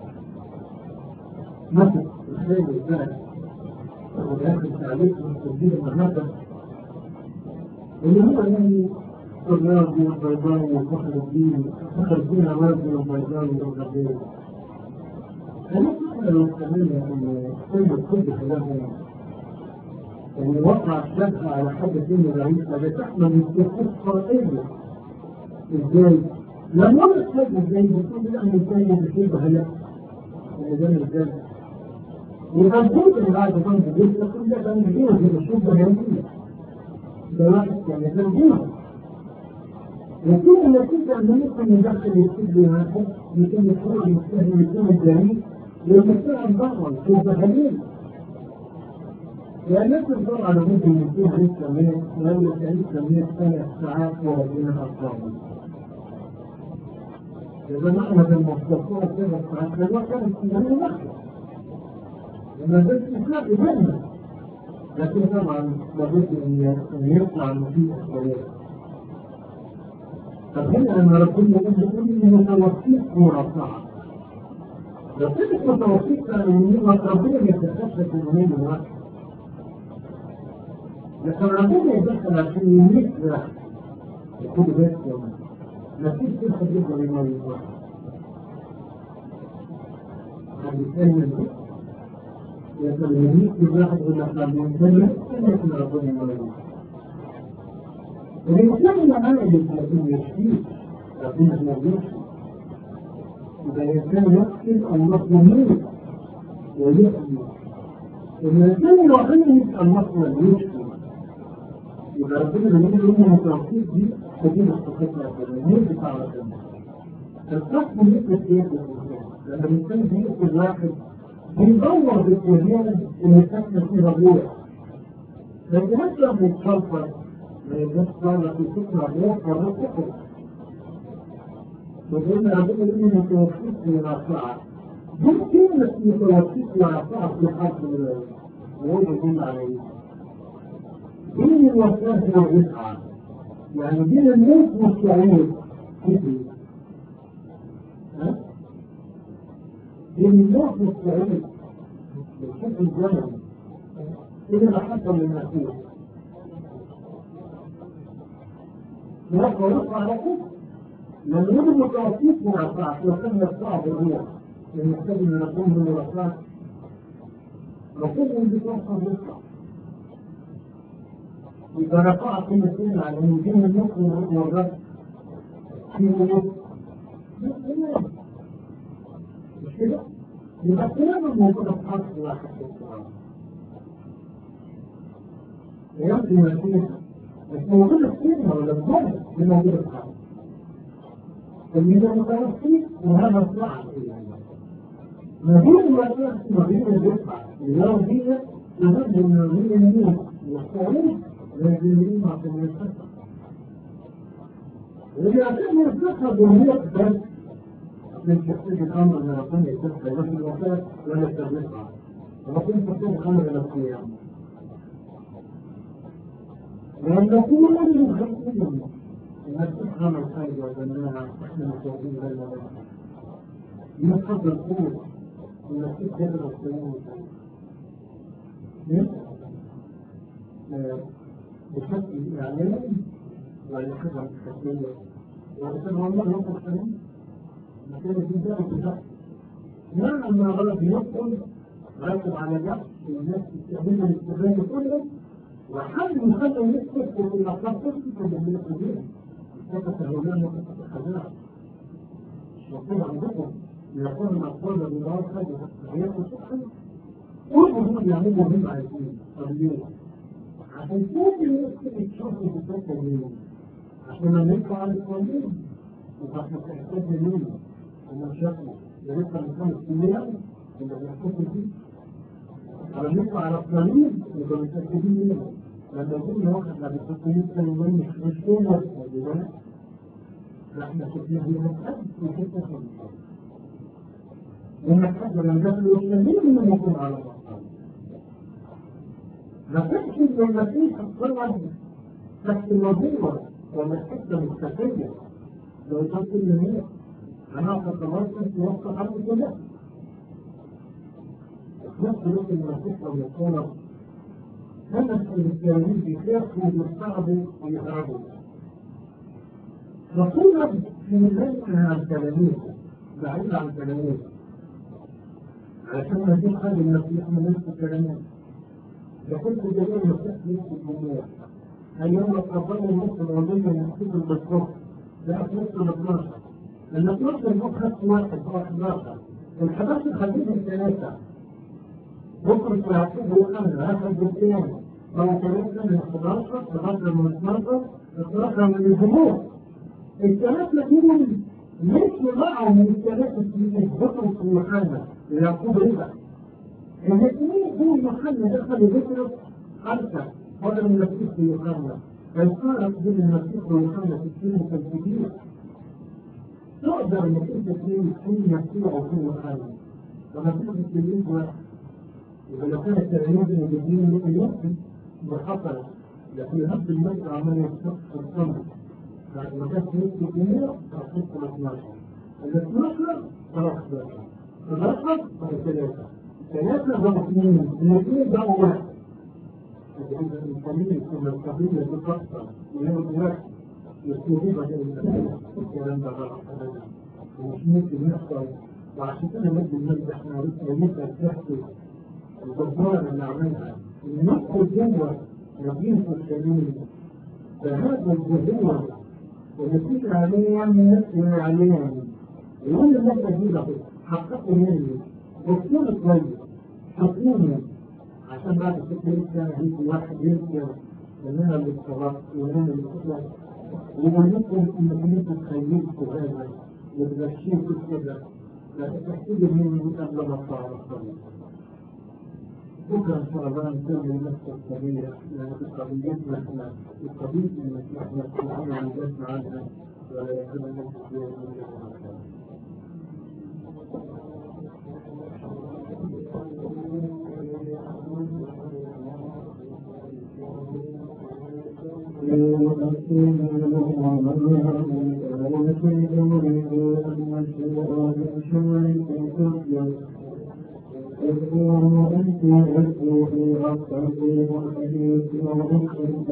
مثل الخير الزرع وبآخر تعليق من تبديل المهمة اللي هو يعني الرياضي والبيضاوي وفخر الدين فخر الدين الرياضي والبيضاوي والغزالي أنا لو اتكلمنا إن كل الكل خلافنا يعني وقع الشبهة على حد دين الرئيس لا تحمل الدخول قائمة ازاي؟ لما انا اتحدث ازاي بتقول لا من ثاني بشيء هلا الإنسان ازاي؟ يبقى الجزء اللي بعد ما تجيب تقول لا ده مش جوه دي الشبهة هي ده واحد يعني كان جوه وكل النتيجة أنه ممكن يدخل السجن واحد يكون يخرج يستهل يكون الجريء ويمثل ضررا في الجحيم لأن الضرر على ممكن يكون لسه 100 ولا لسه 100 سنة ساعات وربنا أصابه إذا نحن في المصدقات كذا ساعات كذا كانت تسمى نحن لما بس إطلاق جنة لكن طبعا لابد أن يطلع المسيح الصغير فهنا لما ربنا يقول اني متوفيك ورفعك لو كنت متوفيك من ربنا ما يتدخلش في المهم الواحد لكن ربنا يدخل عشان يميت واحد يكون بس يوم ما فيش تدخل جدا لما يواحد هذه كلمة دي يقول يميت الواحد ولا احنا بنتكلم كلمة ربنا يميت الإنسان عائد لكن يشفيه لكنه موجود إذا الإنسان يقتل الله يموت ويحيي الإنسان الوحيد الله يشفي إذا ربنا بيقول إنه متوفيق دي تجيب الصفات الأكاديمية بتاع ربنا الصف ممكن يقتل لما الإنسان بيقتل واحد بيدور بالتهيئة اللي ساكنة فيها الروح لكن مثلا بيتشلفر يبقى في فكرة الروح والروح تخرج وقلنا ربنا إنه متوفيق من الأطلاع دي كلمة متوفيق من الأطلاع في حرف وهو يقول عليه دين الوفاة هو يسعى يعني دين الموت والشعور كده ها؟ دين الموت والشعور الحب الزمن إذا ما حصل للمسيح يبقى يقع على كده لما يجب متوفيق من الصعب وكان الصعب الروح المحتاج ان نكون من الصعب وكل اللي بيتوقع يطلع إذا رفع كل سنة على يمكن النص والرد في النص مش كده؟ يبقى الكلام موجود في حرف واحد في القرآن يمكن يكون بس موجودة في كلمة ولا بجملة دي موجودة في حرف الميزان متوسط وهذا صح ما بين الوقت ما بين الدفعة الرياضية لابد من بين النور والصعود لازم مع الفلسفة واللي عشان الفلسفة بالموت بس من تحقيق الأمر أن ربنا يتفق بس الوفاة ولا التبليغ ولكن تحقيق الأمر إلى القيامة لأن كل من يخلقون انك تفهم الخير وجناها احنا متوقعين بين من فضل القوة انك تقدر السلام بشكل اعلامي ولخدمة التكلية ولكن والله يوم السلام مكان في ذلك بشكل نعم ما غلط يدخل راكب على جنب الناس تستخدمها الاستخدام كله وحد يخلي يسكت في المقام تسكت من الكبير كتب هؤلاء وكتب خزاعة مطلوب عندكم يكون الأطفال بالله حاجة حياته صحيح كل دول يعملوا مهم عايزين طب ليه؟ عشان كل الناس كده تشوف في الفترة دي عشان لما يطلع على القانون يبقى احنا بنحتاج منين؟ وما شافنا ده لسه من خمس سنين اللي بنحتاج فيه لما يطلع على القانون يبقى متأكدين منه لما يكون واحد بعد 600 سنة مش مش كده احنا شفنا هي مسألة في حتة خمسة لما حد لما دخل يسلم من يكون على مصر ما تحكي ان المسيح اتصور تحت الوظيفة ولا حتة مستقلة لو كان كل مية هنعطى تواصل في وسط حرب كده نفس الوقت المسيح لو يتصور هدف التلاميذ يخافوا ويصعبوا ويهربوا رسول في ذلك عن التلاميذ بعيد عن التلاميذ علشان ما فيش حاجه المسيح من نفس التلاميذ ده كنت جميع المسيح في نفس الجمهور ايام ربنا النص العلمية يحسب بالصبح ده في نص ال 12 ال 12 دول خدت واحد هو 11 ال 11 خدتهم ثلاثه بكره يعقوب ويوحنا هاخد بالثاني أو ثلاثة من 11 11 من 12 12 من الجمهور الثلاثة دول مش معهم من الثلاثة في بطرس ويوحنا يعقوب ربع الاثنين دول يوحنا دخلوا بطرس خمسة بدل من المسيح ويوحنا فالفرق بين المسيح ويوحنا في السن كان كبير تقدر انك انت تكون في مسيح او في يوحنا لما تيجي تكلمت واحد يبقى لو كان التلاميذ الموجودين ممكن يمكن بخطر لكن نفس المسجد عمال يشتغل في الصمت بعد ما كانت نفس الدنيا راحت ال 12 ال 12 راح 11 11 راح 3 ثلاثة بقوا اثنين الاثنين بقوا واحد القليل ثم القليل يتكسر وياخد واحد يستجيب الكلام ده غلط ومش ممكن يحصل وعشان كده مد المجد احنا عرفنا لسه تحكي الجبار اللي عملها ندخل جوه ربيع السبيل فهذا الجذور ونسيت عليه نسي عليه يقول المادة دي له حققوا مني دكتور كويس حطوني عشان بعد ست سنة هيجي واحد يذكر ان انا اللي اتطلقت وان انا اللي اتطلقت ويقول لكم انكم انتوا تخيلتوا هذا وتمشيتوا كده لا تحتاجوا مني قبل ما اطلع بكره ان شاء الله نكمل نفس القضيه لان قضيتنا احنا القضيه اللي احنا بنتكلم عن ذاتنا عنها ولا يكون نفس Thank you. اذكروا أنت أذكروا في ربك وحديث ورسل